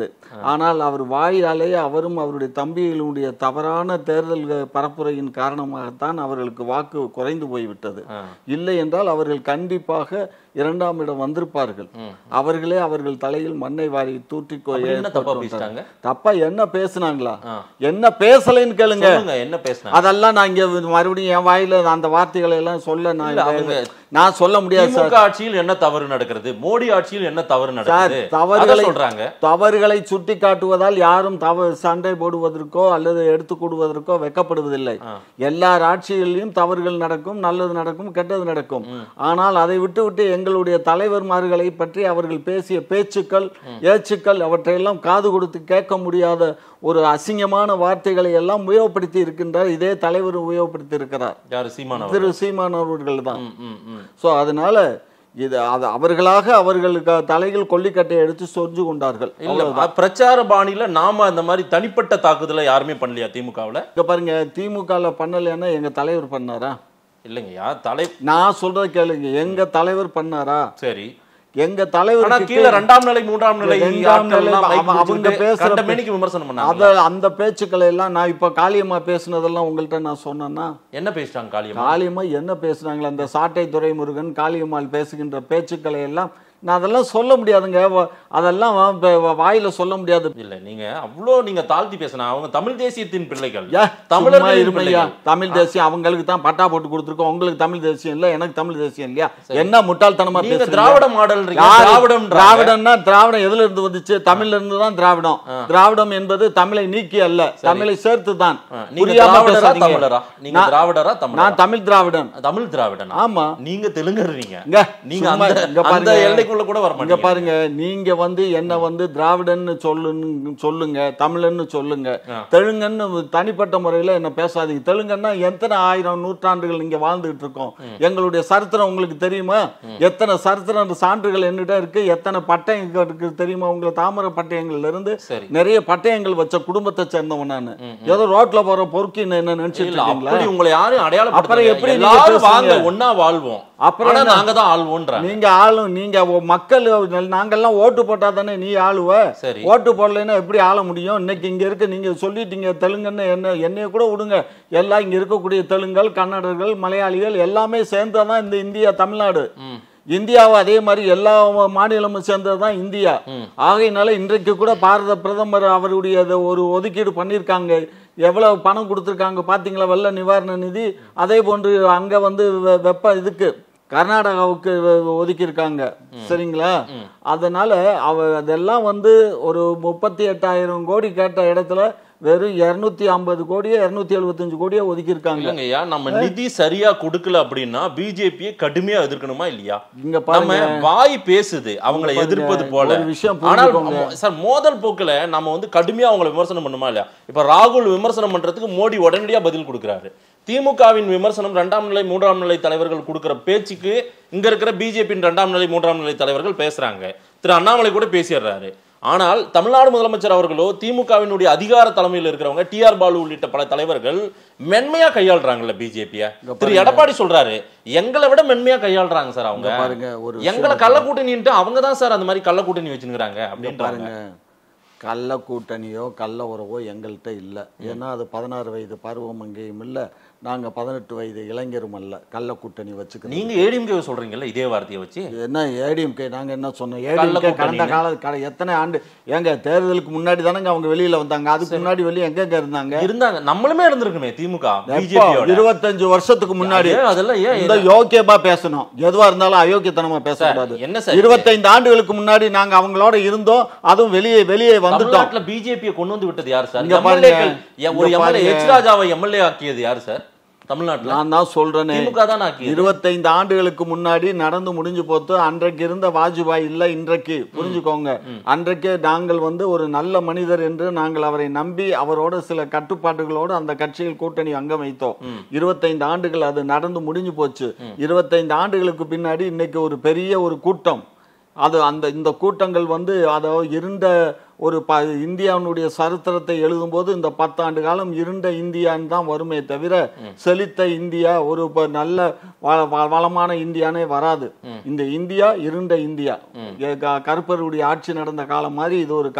ஆனால் அவர் வாயாலே அவரும் அவருடைய தம்பிகளுடைய தவறான தேர்தல் பரப்புரையின் காரணமாகத்தான் அவர்களுக்கு வாக்கு குறைந்து போய்விட்டது ஆ. இல்லை என்றால் அவர்கள் கண்டிப்பாக இரண்டாம் இடம் வந்திருப்பார்கள் அவர்களே அவர்கள் தலையில் மண்ணை வாரி தூற்றி கொ- அப்படி என்ன தப்பா போட்டு வந்தாங்க. பேசிட்டாங்க? தப்பா என்ன பேசுனாங்களா ஆ. என்ன பேசலைன்னு கேளுங்க சொல்லுங்க என்ன பேசினாங்க அதெல்லாம் நான் இங்க மறுபடியும் என் வாயில அந்த வார்த்தைகளை எல்லாம் சொல்ல நான் இல்ல, இங்க- அவங்க நான் சொல்ல முடியாது சார் திமுக ஆட்சியில் என்ன தவறு நடக்கிறது மோடி ஆட்சியில் என்ன தவறு சார் நடக்குது அதை தவறுகளை சொல்றாங்க தவறுகளை சுட்டி காட்டுவதால் யாரும் தவ சண்டை போடுவதற்கோ அல்லது எடுத்து கூடுவதற்கோ வெக்கப்படுவதில்லை எல்லார் ஆட்சிகளிலும் தவறுகள் நடக்கும் நல்லது நடக்கும் கெட்டது நடக்கும் ஆனால் அதை விட்டு விட்டு எங்களுடைய தலைவர்மார்களை பற்றி அவர்கள் பேசிய பேச்சுக்கள் ஏச்சுக்கள் அவற்றையெல்லாம் காது கொடுத்து கேட்க முடியாத ஒரு அசிங்கமான வார்த்தைகளை எல்லாம் உபயோகப்படுத்தி இருக்கின்றார் இதே தலைவர் உபயோகப்படுத்தி இருக்கிறார் யாரு சீமானவர் திரு சீமான் அவர்கள் தான் ம், ம், ம். ஸோ அதனால இது அது அவர்களாக அவர்களுக்கு தலையில் கொல்லிக்கட்டையை எடுத்து சொரிஞ்சு கொண்டார்கள் இல்ல அ- பிரச்சார பாணியில நாம அந்த மாதிரி தனிப்பட்ட தாக்குதலை யாருமே பண்ணலையா திமுகவுல இங்க பாருங்க திமுகல பண்ணலைன்னா எங்க தலைவர் பண்ணாரா இல்லைங்கய்யா தலை நான் சொல்றத கேளுங்க எங்க தலைவர் பண்ணாரா சரி எங்க தலைவர் ஆனா கீழே ரெண்டாம் நிலை மூன்றாம் நிலை ரெண்டாம் ஆட்கள் நிலை எல்லாம் mic அவ- அவங்க பிடிச்சுக்கிட்டு பேசுற கண்ட பே- மேனிக்கு விமர்சனம் பண்ணாங்க அத அந்த பேச்சுக்களை எல்லாம் நான் இப்ப காளியம்மா பேசுனதெல்லாம் உங்கள்கிட்ட நான் சொன்னேன்னா என்ன பேசிட்டாங்க காளியம்மா காளியம்மா என்ன பேசுனாங்களே அந்த சாட்டை துரைமுருகன் காளியம்மாள் பேசுகின்ற பேச்சுக்களை எல்லாம் நான் அதெல்லாம் சொல்ல முடியாதுங்க வ- அதெல்லாம் வா- வ- வாயில சொல்ல முடியாது இல்ல நீங்க அவ்வளோ நீங்க தாழ்த்தி பேசினா அவங்க தமிழ் தேசியத்தின் பிள்ளைகள் ஏ, சும்மா தமிழர்களின் இருமையா பிள்ளைகள் தமிழ் தேசியம் அவங்களுக்கு தான் பட்டா போட்டு கொடுத்துருக்கோம் உங்களுக்கு தமிழ் தேசியம் இல்ல எனக்கு தமிழ் தேசியம் இல்லையா என்ன முட்டாள்தனமா நீங்க பேசுறீங்க? திராவிட மாடல்ன்றீங்க யாரு? திராவிடம் திராவிடம்னா திராவிடம் எதுல இருந்து வந்துச்சு தமிழ்ல இருந்து தான் திராவிடம் திராவிடம் என்பது தமிழை நீக்கி அல்ல தமிழை சேர்த்து தான் நீங்க புரியாம திராவிடரா பேசாதீங்க. தமிழரா நீங்க நான்- திராவிடரா தமிழரா நான் தமிழ் திராவிடன் தமிழ் திராவிடனா ஆமா நீங்க தெலுங்கர்றீங்க இங்க, நீங்க சும்மா அந்த இங்க அந்த பாருங்க. எல்லைக்குள்ள கூட வர இங்க மாட்டீங்க பாருங்க நீங்க வந்து என்ன வந்து திராவிடன்னு சொல்லுன்னு சொல்லுங்க தமிழன்னு சொல்லுங்க தெலுங்கன்னு தனிப்பட்ட முறையில என்ன பேசாதீங்க தெலுங்குன்னா எத்தனை ஆயிரம் நூற்றாண்டுகள் இங்க வாழ்ந்துகிட்டு இருக்கோம் எங்களுடைய சரித்திரம் உங்களுக்கு தெரியுமா எத்தனை சரித்திரம் சான்றுகள் என்னிட்ட இருக்கு எத்தனை பட்டயங்கள் இருக்கு தெரியுமா உங்களை தாமரை பட்டயங்கள்ல இருந்து சரி. நிறைய பட்டயங்கள் வச்ச குடும்பத்தை சேர்ந்தவன் நானு ஏதோ ரோட்ல போற பொறுக்கி என்ன நினைச்சிட்டு இல்ல இருக்கீங்களா அப்படி உங்களை யாரும் அப்புறம் அடையாளப்படுத்த எப்படி நீங்க எல்லாரும் பேசுறீங்க? வாங்க ஒண்ணா வாழ்வோம் அப்புறம் ஆனா என்ன? நாங்க தான் ஆள்வோன்றாங்க நீங்க ஆளும் நீங்க ஒ- மக்கள் நாங்கெல்லாம் ஓட்டு போட்டா தானே நீ ஆளுவ சரி. ஓட்டு போடலைன்னா எப்படி ஆள முடியும் இன்னைக்கு இங்க இருக்க நீங்க சொல்லிட்டீங்க தெலுங்குன்னு என்ன என்னைய கூட விடுங்க எல்லாம் இங்க இருக்கக்கூடிய தெலுங்கல் கன்னடர்கள் மலையாளிகள் எல்லாமே சேர்ந்ததான் இந்த இந்தியா தமிழ்நாடு இந்தியாவை அதே மாதிரி எல்லா மாநிலமும் சேர்ந்தது தான் இந்தியா ஆகையினால இன்றைக்கு கூட பாரத பிரதமர் அவருடைய அது ஒரு ஒதுக்கீடு பண்ணியிருக்காங்க எவ்வளவு பணம் கொடுத்துருக்காங்க பாத்தீங்களா வெள்ள நிவாரண நிதி அதே போன்று அங்க வந்து வெ- வெப்ப இதுக்கு கர்நாடகாவுக்கு ஒதுக்கி இருக்காங்க சரிங்களா அதனால அவ அதெல்லாம் வந்து ஒரு முப்பத்தி எட்டாயிரம் கோடி கேட்ட இடத்துல வெறும் இருநூத்தி ஐம்பது கோடியோ இருநூத்தி எழுபத்தஞ்சு கோடியோ ஒதுக்கி இருக்காங்க இல்லைங்கய்யா நம்ம நிதி சரியா கொடுக்கல அப்படின்னா பிஜேபியை கடுமையா எதிர்க்கணுமா இல்லையா இங்க நம்ம பாருங்க வாய் பேசுது அவங்களை எதிர்ப்பது போல ஒரு விஷயம் ஆனால் புரிஞ்சுக்கோங்க. மோ- சார் மோதல் போக்குல நம்ம வந்து கடுமையா அவங்களை விமர்சனம் பண்ணுமா இல்லையா இப்ப ராகுல் விமர்சனம் பண்றதுக்கு மோடி உடனடியா பதில் கொடுக்குறாரு திமுகவின் விமர்சனம் இரண்டாம் நிலை மூன்றாம் நிலை தலைவர்கள் கொடுக்கிற பேச்சுக்கு இங்க இருக்கிற பிஜேபியின் இரண்டாம் நிலை மூன்றாம் நிலை தலைவர்கள் பேசுறாங்க திரு அண்ணாமலை கூட பேசிடுறாரு ஆனால் தமிழ்நாடு முதலமைச்சர் அவர்களோ திமுகவினுடைய அதிகார தலைமையில் இருக்கிறவங்க டி ஆர் பாலு உள்ளிட்ட பல தலைவர்கள் மென்மையா கையாளுறாங்கல்ல பிஜேபிய திரு எடப்பாடி சொல்றாரு எங்களை விட மென்மையா கையாளுறாங்க சார் அவங்க இங்க பாருங்க ஒரு எங்களை கள்ள கூட்டணின்ட்டு அவங்க தான் சார் அந்த மாதிரி கள்ள கூட்டணி வச்சுக்கிறாங்க அப்படின்றாங்க பாருங்க கள்ள கூட்டணியோ கள்ள உறவோ எங்கள்கிட்ட இல்லை ஏன்னா அது பதினாறு வயது பருவம் அங்கேயும் இல்லை நாங்கள் பதினெட்டு வயது இளைஞரும் அல்ல கள்ள கூட்டணி வச்சுக்கிறோம் நீங்க ஏடிஎம்கே சொல்றீங்கல்ல இதே வார்த்தையை வச்சு என்ன ஏடிஎம்கே நாங்கள் என்ன சொன்னோம் கள்ள ஏடிஎம்கே கடந்த கூட்டணின்னு. கால கட- எத்தனை ஆண்டு ஏங்க தேர்தலுக்கு முன்னாடி தானங்க அவங்க வெளியில வந்தாங்க அதுக்கு முன்னாடி வெளியே எங்கெங்க இருந்தாங்க இருந்தாங்க நம்மளுமே இருந்திருக்குமே திமுக எப்போ? பிஜேபியோட இருபத்தஞ்சு வருஷத்துக்கு முன்னாடி ஏன் அதெல்லாம் ஏன் இந்த யோக்கியமா பேசணும் எதுவா இருந்தாலும் அயோக்கியத்தனமா பேசக்கூடாது என்ன சார் இது? இருபத்தைந்து ஆண்டுகளுக்கு முன்னாடி நாங்க அவங்களோட இருந்தோம் அதுவும் வெளியே வெளியே வந்துட்டோம் தமிழ்நாட்டுல பிஜேபியை கொண்டு வந்து விட்டது யார் சார் இங்க பாருங்க. எம்எல்ஏக்கள் ஒரு இங்க எம்எல்ஏ பாருங்க. எச் ராஜாவை எம்எல்ஏ ஆக்கியது யார் சார் தமிழ்நாட்டுல நான் தான் சொல்றேனே திமுக தான் ஆக்கியது இருபத்தைந்து ஆண்டுகளுக்கு முன்னாடி நடந்து முடிஞ்சு போத்து அன்றைக்கு இருந்த வாஜ்பாய் இல்ல இன்றைக்கு புரிஞ்சுக்கோங்க அன்றைக்கு நாங்கள் வந்து ஒரு நல்ல மனிதர் என்று நாங்கள் அவரை நம்பி அவரோட சில கட்டுப்பாட்டுகளோடு அந்த கட்சியில் கூட்டணி அங்கம் வைத்தோம் இருபத்தைந்து ஆண்டுகள் அது நடந்து முடிஞ்சு போச்சு இருபத்தைந்து ஆண்டுகளுக்கு பின்னாடி இன்னைக்கு ஒரு பெரிய ஒரு கூட்டம் அது அந்த இந்த கூட்டங்கள் வந்து அதை இருண்ட ஒரு ப இந்தியாவினுடைய சரித்திரத்தை எழுதும்போது இந்த பத்தாண்டு காலம் இருண்ட இந்தியான்னு தான் வருமே தவிர செழித்த இந்தியா ஒரு ப- நல்ல வ- வ- வளமான இந்தியானே வராது இந்த இந்தியா இருண்ட இந்தியா ஏ- க- கருப்பருடைய ஆட்சி நடந்த காலம் மாதிரி இது ஒரு காலம்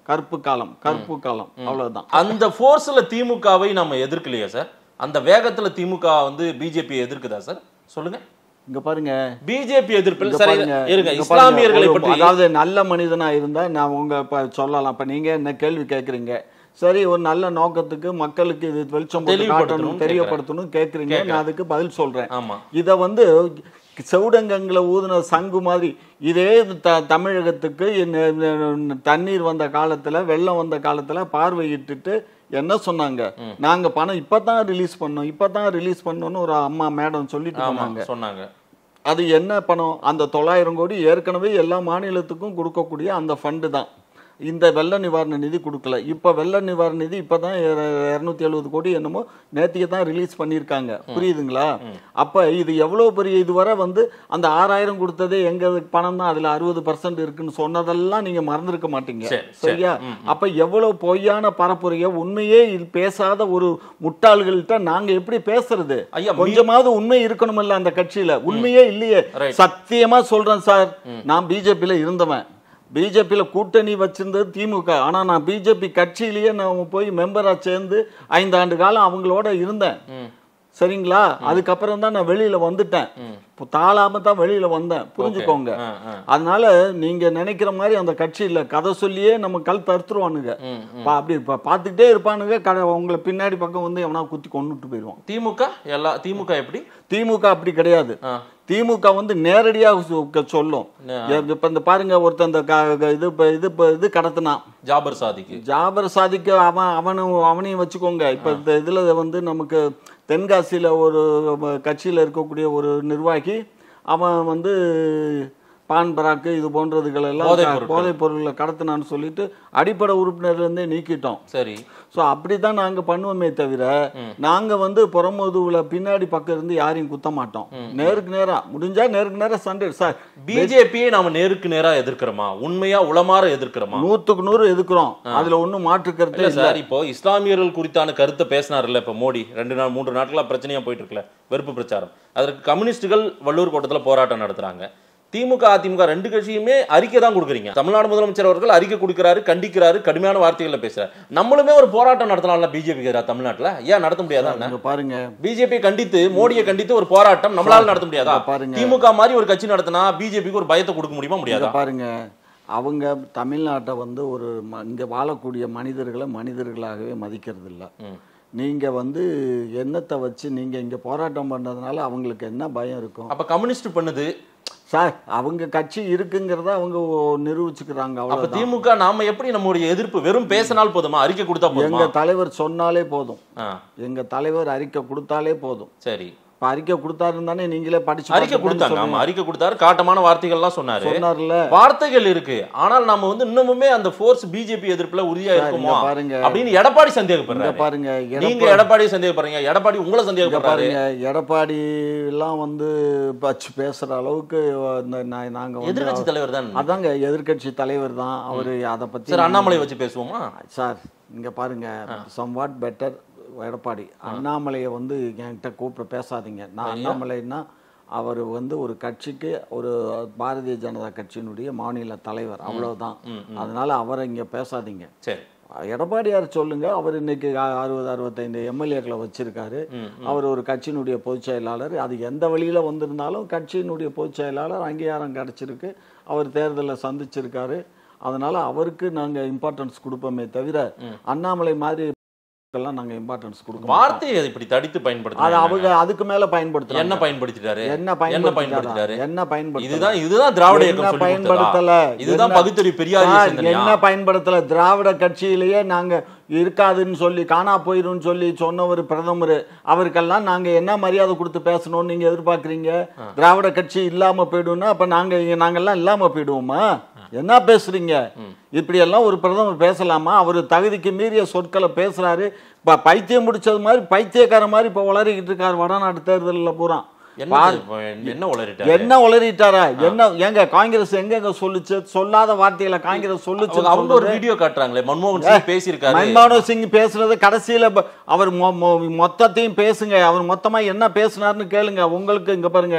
கருப்பு காலம் கருப்பு காலம் அவ்வளவுதான் அந்த ஃபோர்ஸ்ல திமுகவை நம்ம எதிர்க்கலையா சார் அந்த வேகத்துல திமுக வந்து பிஜேபி எதிர்க்குதா சார் சொல்லுங்க இங்க பாருங்க பிஜேபி எதிர்ப்பில் இங்க சரி பாருங்க, இருங்க இங்க பாருங்க, இஸ்லாமியர்களை ஒரு- பற்றி அதாவது நல்ல மனிதனா இருந்தா நான் உங்க இப்ப சொல்லலாம் இப்ப நீங்க என்ன கேள்வி கேக்குறீங்க சரி ஒரு நல்ல நோக்கத்துக்கு மக்களுக்கு இது வெளிச்சம் போட்டு தெளிவுபடுத்தணும் காட்டணும் தெரியப்படுத்தணும் கேக்குறீங்க நான் அதுக்கு பதில் சொல்றேன் ஆமா இத வந்து செவுடங்கங்களை ஊதுன சங்கு மாதிரி இதே த தமிழகத்துக்கு இந்த- இந்த தண்ணீர் வந்த காலத்துல வெள்ளம் வந்த காலத்துல பார்வையிட்டுட்டு என்ன சொன்னாங்க நாங்க பணம் இப்பதான் ரிலீஸ் பண்ணோம் இப்பதான் ரிலீஸ் பண்ணோம்னு ஒரு அம்மா மேடம் சொல்லிட்டு ஆமா போனாங்க சொன்னாங்க அது என்ன பணம் அந்த தொள்ளாயிரம் கோடி ஏற்கனவே எல்லா மாநிலத்துக்கும் கொடுக்கக்கூடிய அந்த ஃபண்டு தான் இந்த வெள்ள நிவாரண நிதி கொடுக்கல இப்போ வெள்ள நிவாரண நிதி இப்போ தான் இரநூத்தி எழுபது கோடி என்னமோ நேத்திக்கு தான் ரிலீஸ் பண்ணியிருக்காங்க புரியுதுங்களா அப்போ இது எவ்வளோ பெரிய இதுவரை வந்து அந்த ஆறாயிரம் கொடுத்ததே எங்க பணம் தான் அதில் அறுபது பர்சன்ட் இருக்குன்னு சொன்னதெல்லாம் நீங்கள் மறந்துருக்க மாட்டீங்க சரி, சரி. சரியா அப்ப எவ்வளவு பொய்யான பரப்புரைய உண்மையே இது பேசாத ஒரு முட்டாள்கள்கிட்ட நாங்க எப்படி பேசுறது ஐயா, மீ- கொஞ்சமாவது உண்மை இருக்கணும்ல அந்த கட்சியில உண்மையே இல்லையே Right. சத்தியமா சொல்றேன் சார் நான் பிஜேபியில இருந்தவன் பிஜேபியில கூட்டணி வச்சிருந்தது திமுக ஆனா நான் பிஜேபி கட்சியிலேயே நான் போய் மெம்பரா சேர்ந்து ஐந்து ஆண்டு காலம் அவங்களோட இருந்தேன் சரிங்களா அதுக்கப்புறம் தான் நான் வெளியில வந்துட்டேன் இப்போ தாளாம தான் வெளியில வந்தேன் புரிஞ்சுக்கோங்க ஆ, ஆ. அதனால நீங்க நினைக்கிற மாதிரி அந்த கட்சி இல்ல கதை சொல்லியே நம்ம கல் தருத்துருவானுங்க ம், பா- அப்படி பா- பார்த்துக்கிட்டே இருப்பானுங்க கடை உங்களை பின்னாடி பக்கம் வந்து எவனா குத்தி கொண்டுட்டு போயிடுவான் திமுக எல்லா திமுக எப்படி திமுக அப்படி கிடையாது ஆ. திமுக வந்து நேரடியாக சொ- சொல்லும் இப்ப இந்த பாருங்க ஒருத்தன் இந்த க- க- இது இப்ப- இது இப்ப இது கடத்தினான் ஜாபர் சாதிக்கு ஜாபர் சாதிக்க அவன் அவனும் அவனையும் வச்சுக்கோங்க இப்ப இந்த இதுல வந்து நமக்கு தென்காசியில ஒரு கட்சியில இருக்கக்கூடிய ஒரு நிர்வாகி அவன் வந்து பான் பராக்கு இது போன்றதுகள் எல்லாம் போதைப் பொருட்கள். போதைப் பொருட்களை கடத்தினான்னு சொல்லிட்டு அடிப்படை உறுப்பினர்ல இருந்தே நீக்கிட்டோம் சரி ஸோ அப்படி தான் நாங்கள் பண்ணுவோமே தவிர நாங்கள் வந்து புறமுதுவில் பின்னாடி பக்கம் இருந்து யாரையும் குத்த மாட்டோம் நேருக்கு நேராக முடிஞ்சா நேருக்கு நேராக சண்டை சார் பிஜேபியை நாம நேருக்கு நேரா எதிர்க்கிறோமா உண்மையா உளமாற எதிர்க்கிறோமா நூற்றுக்கு நூறு எதுக்குறோம் அதில் ஒன்றும் மாற்றுக்கிறதே இல்ல இல்லை சார் இப்போ இஸ்லாமியர்கள் குறித்தான கருத்தை பேசினார்ல இப்ப மோடி ரெண்டு நாள் மூன்று நாட்களா பிரச்சனையா போயிட்டு இருக்குல்ல வெறுப்பு பிரச்சாரம் அதற்கு கம்யூனிஸ்டுகள் வள்ளூர் கோட்டத்துல போராட்டம் நடத்துறாங்க திமுக அதிமுக ரெண்டு கட்சியுமே அறிக்கை தான் கொடுக்குறீங்க தமிழ்நாடு முதலமைச்சர் அவர்கள் அறிக்கை கொடுக்கிறாரு கண்டிக்கிறாரு கடுமையான வார்த்தைகள்ல பேசுறாரு நம்மளுமே ஒரு போராட்டம் நடத்தலாம்ல பிஜேபி எதிராக தமிழ்நாட்டுல ஏன் நடத்த முடியாதா என்ன இங்க பாருங்க பிஜேபி கண்டித்து மோடியை கண்டித்து ஒரு போராட்டம் நம்மளால நடத்த முடியாதா இங்க பாருங்க. திமுக மாதிரி ஒரு கட்சி நடத்தினா பிஜேபிக்கு ஒரு பயத்தை கொடுக்க முடியுமா இங்க முடியாதா பாருங்க அவங்க தமிழ்நாட்டை வந்து ஒரு ம- இங்க வாழக்கூடிய மனிதர்களை மனிதர்களாகவே மதிக்கிறது இல்ல நீங்க வந்து என்னத்தை வச்சு நீங்க இங்க போராட்டம் பண்ணதுனால அவங்களுக்கு என்ன பயம் இருக்கும் அப்ப கம்யூனிஸ்ட் பண்ணுது சார் அவங்க கட்சி இருக்குங்கிறத அவங்க ஒ- நிரூபிச்சுக்கிறாங்க அப்ப அவ்வளவுதான் திமுக நாம எப்படி நம்மளுடைய எதிர்ப்பு வெறும் பேசினால் போதுமா அறிக்கை கொடுத்தா போதுமா எங்க தலைவர் சொன்னாலே போதும் ஆ, எங்க தலைவர் அறிக்கை கொடுத்தாலே போதும் சரி இப்ப அறிக்கை கொடுத்தாருன்னு தானே நீங்களே படிச்சு அறிக்கை பார்த்துட்டு கொடுத்தாங்க ஆமா சொல்றீங்க. அறிக்கை கொடுத்தாரு காட்டமான வார்த்தைகள்லாம் சொன்னாரு சொன்னார்ல வார்த்தைகள் இருக்கு ஆனால் நாம வந்து இன்னமுமே அந்த ஃபோர்ஸ் பிஜேபி எதிர்ப்புல உறுதியா சார், இருக்குமா இங்க பாருங்க. அப்படின்னு எடப்பாடி இங்க சந்தேகப்படுறாரு பாருங்க நீங்க எடப்பா- எடப்பாடி சந்தேகப்படுறீங்க எடப்பாடி உங்களை இங்க சந்தேகப்படுறாரு பாருங்க எடப்பாடி எல்லாம் வந்து வச்சு பேசுற அளவுக்கு இந்த நா- நாங்க வந்து எதிர்கட்சி தலைவர் தான் அதாங்க எதிர்க்கட்சி தலைவர் தான் அவரு அதை பத்தி சார் அண்ணாமலை வச்சு பேசுவோமா சார் இங்க பாருங்க சம் வாட் பெட்டர் எடப்பாடி அண்ணாமலையை வந்து என்கிட்ட கூப்பிட்டு பேசாதீங்க நான் அண்ணாமலைன்னா அவர் வந்து ஒரு கட்சிக்கு ஒரு பாரதிய ஜனதா கட்சியினுடைய மாநில தலைவர் அவ்வளவுதான் அதனால அவரை இங்க பேசாதீங்க சரி எடப்பாடியார் சொல்லுங்க அவர் இன்னைக்கு அ- அறுபது அறுபத்தைந்து எம்எல்ஏக்களை வச்சிருக்காரு அவர் ஒரு கட்சியினுடைய பொதுச் செயலாளர் அது எந்த வழியில வந்திருந்தாலும் கட்சியினுடைய பொதுச் செயலாளர் அங்கீகாரம் கிடைச்சிருக்கு அவர் தேர்தலில் சந்திச்சிருக்காரு அதனால அவருக்கு நாங்க இம்பார்ட்டன்ஸ் கொடுப்போமே தவிர அண்ணாமலை மாதிரி எல்லாம் நாங்க இம்பார்ட்டன்ஸ் கொடுக்க மாட்டோம். வார்த்தையை இப்படி தடித்து அது பயன்படுத்த அவங்க அதுக்கு மேல பயன்படுத்துறாங்க என்ன பயன்படுத்திட்டாரு என்ன என்ன பயன்படுத்திட்டாரா பயன்படுத்திட்டாரு என்ன பயன்படுத்தல இதுதான் இதுதான் திராவிட என்ன இயக்கம் சொல்லி பயன்படுத்தல கொடுத்ததா? இதுதான் என்ன- பகுத்தறிவு பெரியார் சார், சிந்தனையா? என்ன பயன்படுத்தல திராவிட கட்சியிலேயே நாங்க இருக்காதுன்னு சொல்லி காணா போயிருன்னு சொல்லி சொன்னவர் பிரதமர் அவருக்கெல்லாம் நாங்க என்ன மரியாதை கொடுத்து பேசணும்னு நீங்க எதிர்பார்க்கறீங்க திராவிட கட்சி இல்லாம போயிடும்னா அப்ப நாங்க இங்க நாங்கெல்லாம் இல்லாம போயிடுவோமா என்ன பேசுறீங்க இப்படி எல்லாம் ஒரு பிரதமர் பேசலாமா அவர் தகுதிக்கு மீறிய சொற்களை பேசுறாரு இப்ப பைத்தியம் முடிச்சது மாதிரி பைத்தியக்கார மாதிரி இப்ப உளறிக்கிட்டு இருக்காரு வடநாட்டு தேர்தலில் பூரா என்ன பாரு. இப்ப என்ன உளறிட்டாரு என்ன உளறிட்டாரா என்ன ஏங்க காங்கிரஸ் எங்கெங்க சொல்லுச்சு சொல்லாத வார்த்தைகளை காங்கிரஸ் சொல்லுச்சு அவங்க- அவங்க ஒரு வீடியோ காட்டுறாங்களே மன்மோகன் சிங் பேசியிருக்காரு மன்மோகன் சிங் பேசுனது கடைசியில ப- அவர் மொ- மொ- மொத்தத்தையும் பேசுங்க அவர் மொத்தமா என்ன பேசினாருன்னு கேளுங்க உங்களுக்கு இங்க பாருங்க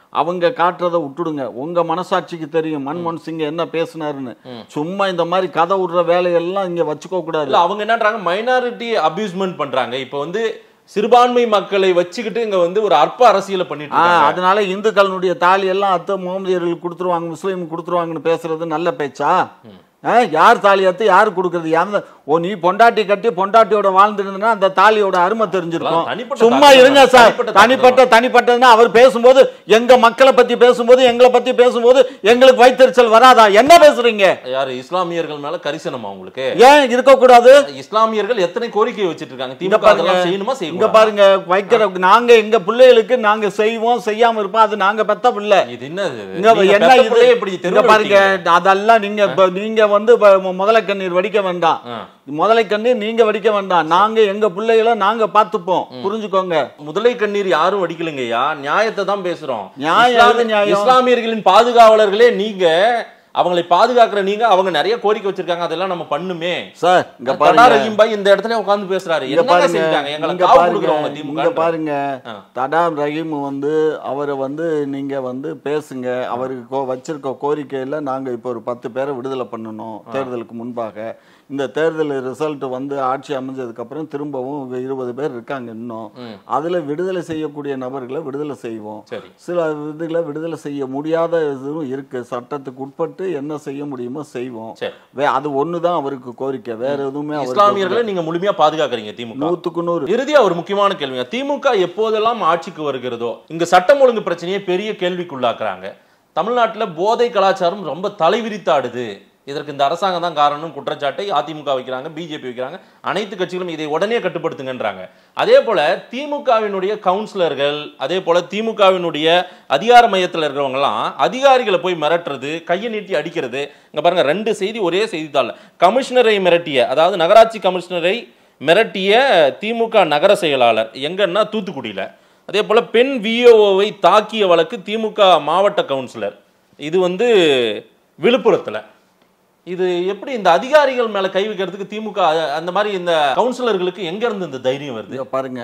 அவங்க காட்டுறதை விட்டுடுங்க உங்க மனசாட்சிக்கு தெரியும் மன்மோகன் சிங் என்ன பேசினாருன்னு சும்மா இந்த மாதிரி கதை விடுற வேலையெல்லாம் இங்க வச்சுக்க கூடாது இல்ல அவங்க என்னன்றாங்க மைனாரிட்டி அபியூஸ்மெண்ட் பண்றாங்க இப்போ வந்து சிறுபான்மை மக்களை வச்சுக்கிட்டு இங்க வந்து ஒரு அற்ப அரசியலை பண்ணிட்டு ஆ, இருக்காங்க அதனால இந்துக்களுடைய தாலி எல்லாம் அத்தை முகமதியர்களுக்கு கொடுத்துருவாங்க முஸ்லீம் கொடுத்துருவாங்கன்னு பேசுறது நல்ல பேச்சா ஆ, யார் தாலி அத்து யார் கொடுக்கறது அந்த ஓ நீ பொண்டாட்டி கட்டி பொண்டாட்டியோட வாழ்ந்துருந்தா அந்த தாலியோட அருமை தெரிஞ்சிருக்கும் தனிப்பட்ட சும்மா தாக்கம் இருங்க தான். சார் தனிப்பட்ட தனிப்பட்ட தாக்கம் தனிப்பட்டதுன்னா அவர் பேசும்போது எங்க மக்களை பத்தி பேசும்போது எங்களை பத்தி பேசும்போது எங்களுக்கு வைத்தறிச்சல் வராதா என்ன பேசுறீங்க யாரு இஸ்லாமியர்கள் மேல கரிசனமா உங்களுக்கு ஏன் இருக்கக்கூடாது இஸ்லாமியர்கள் எத்தனை கோரிக்கை வச்சிட்டு இருக்காங்க இங்க திமுக பாருங்க அதெல்லாம் செய்யணுமா இங்க செய்யணும் பாருங்க வைக்கிற நாங்க எங்க பிள்ளைகளுக்கு நாங்க செய்வோம் செய்யாம இருப்போம் அது நாங்க பெத்த பிள்ளை இது என்ன இது? இங்க நீங்க என்ன பெத்த இது பிள்ளையை இப்படி இங்க தெருவுல பாருங்க விட்டீங்க. அதெல்லாம் நீங்க இப்ப நீங்க வந்து இப்ப மு- முதலை கண்ணீர் வடிக்க வேண்டாம் ஆ. முதலை கண்ணீர் நீங்க வடிக்க வேண்டாம் நாங்க எங்க பிள்ளைகளை நாங்க பாத்துப்போம் புரிஞ்சுக்கோங்க முதலை கண்ணீர் யாரும் வடிக்கலைங்கய்யா நியாயத்தை தான் பேசுறோம் நியாயம் இஸ்லாமி- எது நியாயம்? இஸ்லாமியர்களின் பாதுகாவலர்களே நீங்க அவங்களை பாதுகாக்கிற நீங்க அவங்க நிறைய கோரிக்கை வச்சிருக்காங்க அதெல்லாம் நம்ம பண்ணுமே சார் இங்க தடா பாருங்க ரஹீம் பாய் இந்த இடத்துல உட்கார்ந்து பேசுறாரு இங்க என்ன பாருங்க செஞ்சாங்க எங்களை இங்க காவு பாருங்க கொடுக்குறவங்க இங்க திமுக பாருங்க ஆ. தடா ரஹீம் வந்து அவரை வந்து நீங்க வந்து பேசுங்க அவருக்கு கோ- வச்சிருக்க கோரிக்கையில நாங்க இப்போ ஒரு பத்து பேரை விடுதலை பண்ணணும் தேர்தலுக்கு முன்பாக இந்த தேர்தல் ரிசல்ட் வந்து ஆட்சி அமைஞ்சதுக்கு அப்புறம் திரும்பவும் இருபது பேர் இருக்காங்க இன்னும் அதுல விடுதலை செய்யக்கூடிய நபர்களை விடுதலை செய்வோம் சரி சில இதுகளை விடுதலை செய்ய முடியாத இதுவும் இருக்கு சட்டத்துக்கு உட்பட்டு என்ன செய்ய முடியுமோ செய்வோம் சரி வே- அது ஒண்ணுதான் அவருக்கு கோரிக்கை வேற எதுவுமே அவருக்கு இஸ்லாமியர்களை நீங்க முழுமையா பாதுகாக்கிறீங்க திமுக நூத்துக்கு நூறு இறுதியா ஒரு முக்கியமான கேள்விங்க திமுக எப்போதெல்லாம் ஆட்சிக்கு வருகிறதோ இங்க சட்டம் ஒழுங்கு பிரச்சனையை பெரிய கேள்விக்குள்ளாக்குறாங்க தமிழ்நாட்டுல போதை கலாச்சாரம் ரொம்ப தலைவிரித்தாடுது இதற்கு இந்த அரசாங்கம் தான் காரணம் குற்றச்சாட்டை அதிமுக வைக்கிறாங்க பிஜேபி வைக்கிறாங்க அனைத்து கட்சிகளும் இதை உடனே கட்டுப்படுத்துங்கன்றாங்க அதே போல திமுகவினுடைய கவுன்சிலர்கள் அதே போல திமுகவினுடைய அதிகார மையத்தில் இருக்கிறவங்கலாம் அதிகாரிகளை போய் மிரட்டுறது கையை நீட்டி அடிக்கிறது இங்க பாருங்க ரெண்டு செய்தி ஒரே செய்தித்தாள் கமிஷனரை மிரட்டிய அதாவது நகராட்சி கமிஷனரை மிரட்டிய திமுக நகர செயலாளர் எங்கன்னா தூத்துக்குடியில அதே போல பெண் விஓஓவை தாக்கிய வழக்கு திமுக மாவட்ட கவுன்சிலர் இது வந்து விழுப்புரத்துல இது எப்படி இந்த அதிகாரிகள் மேல கை வைக்கிறதுக்கு திமுக அ- அந்த மாதிரி இந்த கவுன்சிலர்களுக்கு எங்க இருந்து இந்த தைரியம் வருது இங்க பாருங்க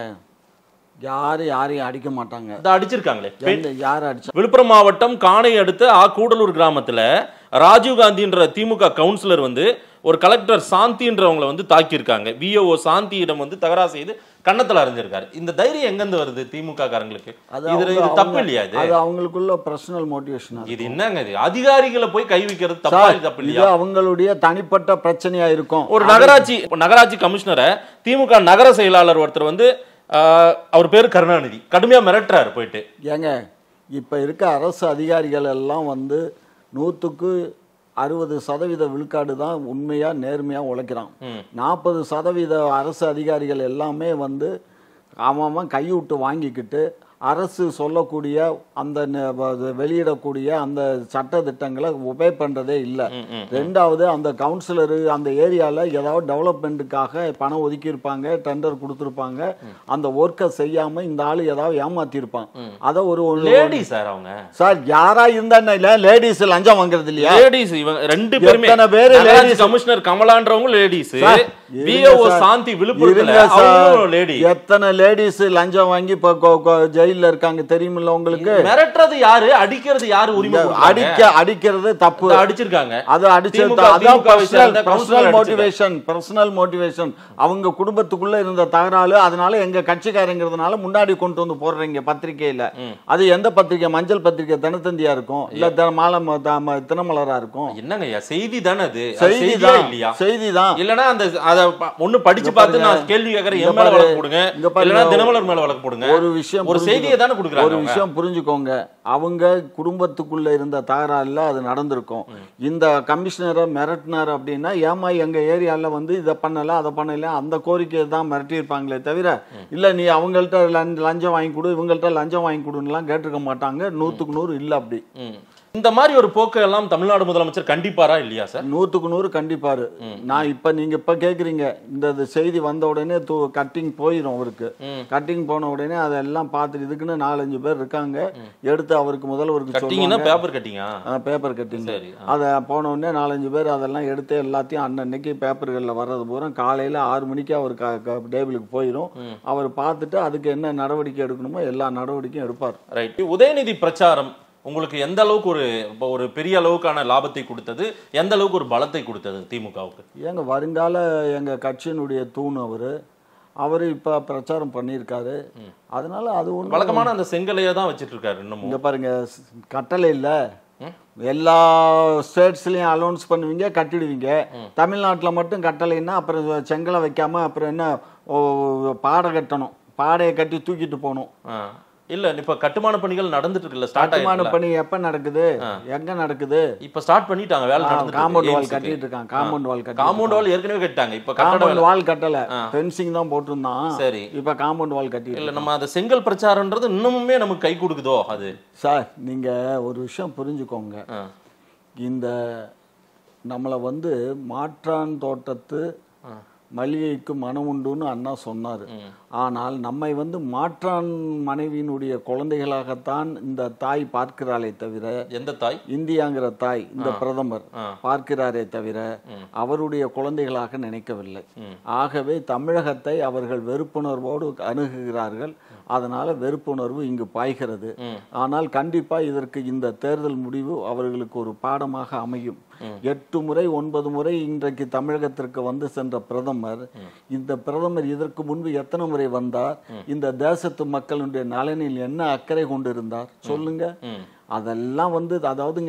யாரு யாரையும் அடிக்க மாட்டாங்க இதை அடிச்சிருக்காங்களே பெண் எந்த யார் அடிச்சா விழுப்புரம் மாவட்டம் காணை அடுத்த ஆ கூடலூர் கிராமத்துல ராஜீவ் காந்தின்ற திமுக கவுன்சிலர் வந்து ஒரு கலெக்டர் சாந்தின்றவங்கள வந்து தாக்கியிருக்காங்க விஓஓ சாந்தியிடம் வந்து தகராறு செய்து கன்னத்துல அறிஞ்சிருக்காரு இந்த தைரியம் எங்கிருந்து வருது திமுக காரங்களுக்கு அது இது அவங்க- இது தப்பு அவங்க- இல்லையா இது அது அவங்களுக்குள்ள பர்சனல் மோட்டிவேஷன் இது என்னங்க இது அதிகாரிகளை போய் கை வைக்கிறது தப்பா சார் இது தப்பு இது இல்லையா அவங்களுடைய தனிப்பட்ட பிரச்சனையா இருக்கும் ஒரு நகராட்சி நகராட்சி கமிஷனரை திமுக நகர செயலாளர் ஒருத்தர் வந்து ஆஹ், அவர் பேரு கருணாநிதி கடுமையா மிரட்டுறாரு போயிட்டு ஏங்க இப்ப இருக்க அரசு அதிகாரிகள் எல்லாம் வந்து நூத்துக்கு அறுபது சதவீத விழுக்காடு தான் உண்மையா நேர்மையா உழைக்கிறான் நாற்பது சதவீத அரசு அதிகாரிகள் எல்லாமே வந்து அவன் அவன் கைவிட்டு வாங்கிக்கிட்டு அரசு சொல்லக்கூடிய அந்த ந- வ- வெளியிடக்கூடிய அந்த சட்ட திட்டங்களை ஒபே பண்றதே இல்லை ரெண்டாவது அந்த கவுன்சிலரு அந்த ஏரியால ஏதாவது டெவலப்மெண்ட்டுக்காக பணம் ஒதுக்கி இருப்பாங்க டெண்டர் கொடுத்துருப்பாங்க அந்த ஒர்க்கை செய்யாம இந்த ஆளு ஏதாவது ஏமாத்திருப்பான் அதை ஒரு ஒரு- லேடி சார் அவங்க சார் யாரா இருந்தா இல்ல லேடிஸ் லஞ்சம் வாங்குறது இல்லையா லேடிஸ் இவங்க ரெண்டு பேருமே எத்தனை பேரு நகராட்சி ladies? கமிஷனர் கமலான்றவங்க லேடிஸ் சார், இருங்க விஓஓ சார். சாந்தி விழுப்புரத்துல இருங்க சார். அவங்களும் லேடி எத்தனை லேடிஸ் லஞ்சம் வாங்கி இப்ப கொ- கொ- ஜெயில்ல இருக்காங்க தெரியுமில்ல உங்களுக்கு மிரட்டுறது யாரு அடிக்கிறது யாரு உரிமை கொடுக்குறாங்க? அடிக்க அடிக்கிறது தப்பு இதை அடிச்சிருக்காங்க அது அடிச்சது திமுக தான். அதான் திமுக வை சேர்ந்த personal councillor motivation personal motivation அவங்க குடும்பத்துக்குள்ள இருந்த தகராறு அதனால எங்க கட்சிக்காரங்கிறதுனால முன்னாடி கொண்டு வந்து போடுறீங்க பத்திரிக்கையில அது எந்த பத்திரிக்கை மஞ்சள் பத்திரிக்கை தினத்தந்தியா இருக்கும் இல்ல த- மாலை ம- த- ம- தினமலரா இருக்கும் என்னங்க ஐயா செய்தி தானே அது அது செய்தி செய்தியா தான் இல்லையா செய்தி தான் இல்லனா அந்த அத ப- ஒண்ணு படிச்சு இங்க பார்த்து பாருங்க. நான் கேள்வி கேட்கறேன் இங்க என் மேல பாரு. வழக்கு போடுங்க இங்க பாருங்க. இல்லனா தினமலர் மேல வழக்கு போடுங்க ஒரு விஷயம் ஒரு புரிஞ்சுக்கோ- செய்தியை தானே கொடுக்குறாங்க ஒரு அவங்க. விஷயம் புரிஞ்சுக்கோங்க அவங்க குடும்பத்துக்குள்ள இருந்த தகராறுல அது நடந்திருக்கும் இந்த கமிஷனரை மிரட்டினார் அப்படின்னா ஏமா எங்க ஏரியால வந்து இதை பண்ணல அதை பண்ணல அந்த கோரிக்கையை தான் மிரட்டியிருப்பாங்களே தவிர இல்ல நீ அவங்கள்ட்ட லஞ்ச- லஞ்சம் வாங்கி கொடு இவங்கள்ட்ட லஞ்சம் வாங்கி கொடுன்னுலாம் கேட்டிருக்க மாட்டாங்க நூத்துக்கு நூறு இல்ல அப்படி ம். இந்த மாதிரி ஒரு போக்கு எல்லாம் தமிழ்நாடு முதலமைச்சர் கண்டிப்பாரா இல்லையா சார் நூற்றுக்கு நூறு கண்டிப்பாரு நான் இப்ப நீங்க இப்ப கேக்குறீங்க இந்த இது செய்தி வந்த உடனே கட்டிங் போயிடும் அவருக்கு கட்டிங் போன உடனே அதெல்லாம் பார்த்துட்டு இதுக்குன்னு நாலஞ்சு பேர் இருக்காங்க எடுத்து அவருக்கு முதல்வருக்கு கட்டிங்கன்னா சொல்லுவாங்க பேப்பர் கட்டிங்கா பேப்பர் கட்டிங் சரி, அதை போன உடனே நாலஞ்சு பேர் அதெல்லாம் எடுத்து எல்லாத்தையும் அன்னன்னைக்கு பேப்பர்களில் வர்றது பூரா காலையில் ஆறு மணிக்கு அவர் டேபிளுக்கு போயிடும் அவர் பார்த்துட்டு அதுக்கு என்ன நடவடிக்கை எடுக்கணுமோ எல்லா நடவடிக்கையும் எடுப்பார் ரைட் உதயநிதி பிரச்சாரம் உங்களுக்கு எந்த அளவுக்கு ஒரு இப்போ ஒரு பெரிய அளவுக்கான லாபத்தை கொடுத்தது எந்த அளவுக்கு ஒரு பலத்தை கொடுத்தது திமுகவுக்கு ஏங்க வருங்கால எங்கள் கட்சியினுடைய தூண் அவர் அவர் இப்போ பிரச்சாரம் பண்ணியிருக்காரு அதனால அது ஒன்று வழக்கமான அந்த செங்கலையை தான் வச்சிட்டு இருக்காரு இன்னமும் இங்கே பாருங்க ஸ்- கட்டளை இல்லை எல்லா ஸ்டேட்ஸ்லையும் அலௌன்ஸ் பண்ணுவீங்க கட்டிடுவீங்க தமிழ்நாட்டில் மட்டும் கட்டளைன்னா அப்புறம் செங்கலை வைக்காம அப்புறம் என்ன ஓ, பாடை கட்டணும் பாடையை கட்டி தூக்கிட்டு போகணும் ஆ. இல்ல இப்ப கட்டுமான பணிகள் நடந்துட்டு இருக்குல்ல ஸ்டார்ட் கட்டுமான ஆயிருக்கு பணி எப்ப நடக்குது எங்க நடக்குது இப்ப ஸ்டார்ட் பண்ணிட்டாங்க வேலை காம்பவுண்ட் வால் நடந்துட்டு கட்டிட்டு இருக்கான் காம்பவுண்ட் வால் கட்டி காம்பவுண்ட் வால் ஏற்கனவே கட்டிட்டாங்க இப்ப கட்டட காம்பவுண்ட் வேலை வால் கட்டல ஃபென்சிங் தான் போட்டிருந்தான் சரி. இப்ப காம்பவுண்ட் வால் கட்டி இல்ல நம்ம அந்த செங்கல் பிரச்சாரம்ன்றது இன்னமுமே நமக்கு கை கொடுக்குதோ அது சார் நீங்க ஒரு விஷயம் புரிஞ்சுக்கோங்க ஆ. இந்த நம்மளை வந்து மாற்றான் தோட்டத்து மல்லிகைக்கு மனம் உண்டுன்னு அண்ணா சொன்னார் ஆனால் நம்மை வந்து மாற்றான் மனைவியினுடைய குழந்தைகளாகத்தான் இந்த தாய் பார்க்கிறாளே தவிர எந்த தாய் இந்தியாங்கிற தாய் இந்த பிரதமர் பார்க்கிறாரே தவிர அவருடைய குழந்தைகளாக நினைக்கவில்லை ஆகவே தமிழகத்தை அவர்கள் வெறுப்புணர்வோடு அணுகுகிறார்கள் அதனால வெறுப்புணர்வு இங்கு பாய்கிறது ஆனால் கண்டிப்பா இதற்கு இந்த தேர்தல் முடிவு அவர்களுக்கு ஒரு பாடமாக அமையும் எட்டு முறை ஒன்பது முறை இன்றைக்கு தமிழகத்திற்கு வந்து சென்ற பிரதமர் இந்த பிரதமர் இதற்கு முன்பு எத்தனை முறை வந்தார் இந்த தேசத்து மக்களுடைய நலனில் என்ன அக்கறை கொண்டிருந்தார் சொல்லுங்க அதெல்லாம் வந்து அதாவதுங்க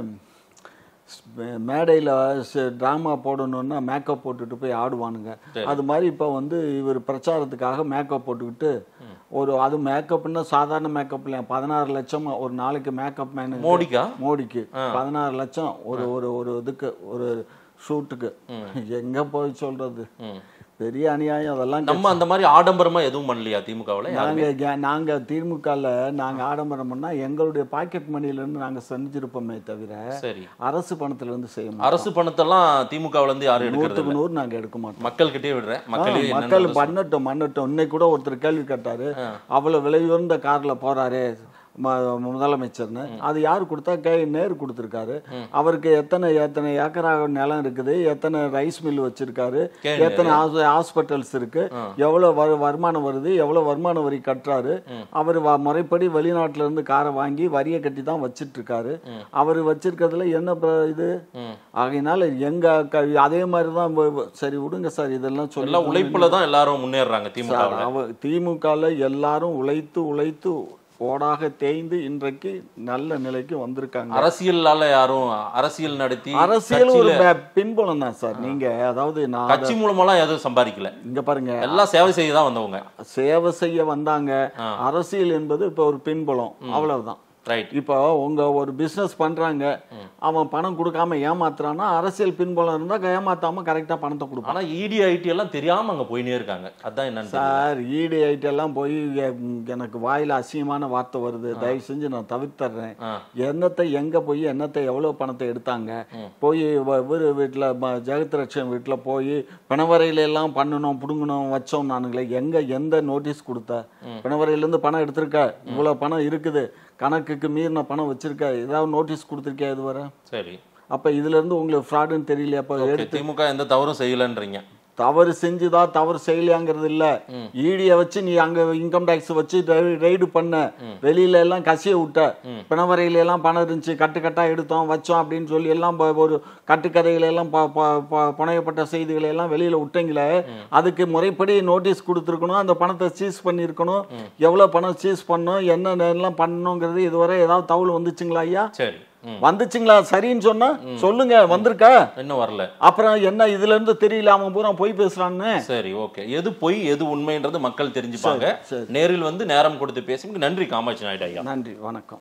மேடையில் ட்ராமா போடணுன்னா மேக்கப் போட்டுட்டு போய் ஆடுவானுங்க அது மாதிரி இப்போ வந்து இவர் பிரச்சாரத்துக்காக மேக்கப் போட்டுக்கிட்டு ஒரு அது மேக்கப்னா சாதாரண மேக்கப் இல்லையா பதினாறு லட்சம் ஒரு நாளைக்கு மேக்கப் மேனு மோடிக்கா மோடிக்கு பதினாறு லட்சம் ஒரு ஒரு ஒரு இதுக்கு ஒரு ஷூட்டுக்கு எங்க போய் சொல்றது பெரிய அநியாயம் அதெல்லாம் நம்ம அந்த மாதிரி ஆடம்பரமா எதுவும் பண்ணலையா திமுகவுல நாங்க கே- நாங்க திமுகல நாங்க ஆடம்பரம் பண்ணா எங்களுடைய பாக்கெட் மணில இருந்து நாங்க செஞ்சிருப்போமே தவிர சரி அரசு பணத்துல இருந்து செய்ய மாட்டோம் அரசு பணத்தெல்லாம் திமுகவுல இருந்து யாரும் எடுக்கிறது நூற்றுக்கு இல்ல நூறு நாங்க எடுக்க மாட்டோம் மக்கள் கிட்டே விடுறேன் ஆ, மக்களே மக்கள் என்னன்னு பண்ணட்டும் பண்ணட்டும் இன்னைக்கு கூட ஒருத்தர் கேள்வி கேட்டாரு அவ்வளவு விலை உயர்ந்த கார்ல போறாரே ம- முதலமைச்சர்னு அது யார் கொடுத்தா கே நேரு கொடுத்துருக்காரு அவருக்கு எத்தனை எத்தனை ஏக்கராக நிலம் இருக்குது எத்தனை ரைஸ் மில் வச்சிருக்காரு கே. எத்தனை ஹாஸ்பிட்டல்ஸ் இருக்கு எவ்வளவு வரு- வருமானம் வருது எவ்வளவு வருமான வரி கட்டுறாரு அவர் வ- முறைப்படி வெளிநாட்டுல இருந்து காரை வாங்கி வரியை கட்டி தான் வச்சிட்டு இருக்காரு அவர் வச்சிருக்கிறதுல என்ன பிர- இது ஆகையினால எங்க க- அதே மாதிரி தான் சரி விடுங்க சார் இதெல்லாம் சொல்லி எல்லாம் உழைப்புல தான் எல்லாரும் முன்னேறாங்க சார், திமுகவுல அவ திமுகல எல்லாரும் உழைத்து உழைத்து ஓடாக தேய்ந்து இன்றைக்கு நல்ல நிலைக்கு வந்திருக்காங்க அரசியலால யாரும் அரசியல் நடத்தி அரசியல் ஒரு கட்சியில- பே- பின்புலம் தான் சார் நீங்க அதாவது நான் கட்சி மூலமாலாம் எதுவும் சம்பாதிக்கல இங்க பாருங்க எல்லாம் சேவை செய்ய தான் வந்தவங்க சேவை செய்ய வந்தாங்க அரசியல் என்பது இப்ப ஒரு பின்புலம் அவ்வளவுதான் ரைட் இப்போ உங்க ஒரு பிசினஸ் பண்றாங்க அவன் பணம் கொடுக்காம ஏமாத்துறான்னா அரசியல் பின்புலம் இருந்தா ஏமாத்தாம கரெக்டா பணத்தை கொடுப்பான் ஆனா இடி ஐடி எல்லாம் தெரியாம அங்க போயினே இருக்காங்க அதான் என்னன்னு தெரியல. சார் ஈடு ஐட்டு எல்லாம் போய் எ- எனக்கு வாயில அசிங்கமான வார்த்தை வருது தயவு செஞ்சு நான் தவிர்த்தர்றேன் ஆ. என்னத்தை எங்க போய் என்னத்தை எவ்வளவு பணத்தை எடுத்தாங்க போய் வ- இவரு வீட்டுல ம- ஜெகத்ரட்சன் வீட்டுல போய் பிணவரையில எல்லாம் பண்ணணும் புடுங்கணும் வச்சோம் நானுங்களே எங்க எந்த நோட்டீஸ் கொடுத்த பிணவரையில இருந்து பணம் எடுத்திருக்க இவ்வளவு பணம் இருக்குது கணக்குக்கு மீறின பணம் வச்சிருக்க ஏதாவது நோட்டீஸ் கொடுத்துருக்கியா இதுவரை சரி அப்ப இதுல இருந்து உங்களுக்கு ஃப்ராடுன்னு தெரியலையா அப்ப Okay, எடுத்து திமுக எந்த தவறும் செய்யலன்றீங்க தவறு செஞ்சுதா தவறு செய்யலையாங்கிறது இல்ல ஈடிய வச்சு நீ அங்க இன்கம் டாக்ஸ் வச்சு ரைடு பண்ண வெளியில எல்லாம் கசிய விட்ட பிணவரையில எல்லாம் பணம் இருந்துச்சு கட்டு கட்டா எடுத்தோம் வச்சோம் அப்படின்னு சொல்லி எல்லாம் ப- ஒரு கட்டுக்கதைகளை எல்லாம் ப- ப- ப- புனையப்பட்ட செய்திகளை எல்லாம் வெளியில விட்டீங்களே அதுக்கு முறைப்படி நோட்டீஸ் கொடுத்துருக்கணும் அந்த பணத்தை சீஸ் பண்ணியிருக்கணும் எவ்வளவு பணம் சீஸ் பண்ணணும் என்ன எல்லாம் பண்ணணுங்கிறது இதுவரை ஏதாவது தகவல் வந்துச்சுங்களா ஐயா சரி ம். வந்துச்சுங்களா சரின்னு சொன்னா சொல்லுங்க வந்திருக்கா இன்னும் வரல அப்புறம் என்ன இதுல இருந்து தெரியல அவன் பூரா பொய் பேசுறான்னு சரி ஓகே எது பொய் எது உண்மைன்றது மக்கள் தெரிஞ்சுப்பாங்க சரி. நேரில் வந்து நேரம் கொடுத்து பேசி நன்றி காமாட்சி நாயுடு ஐயா நன்றி வணக்கம்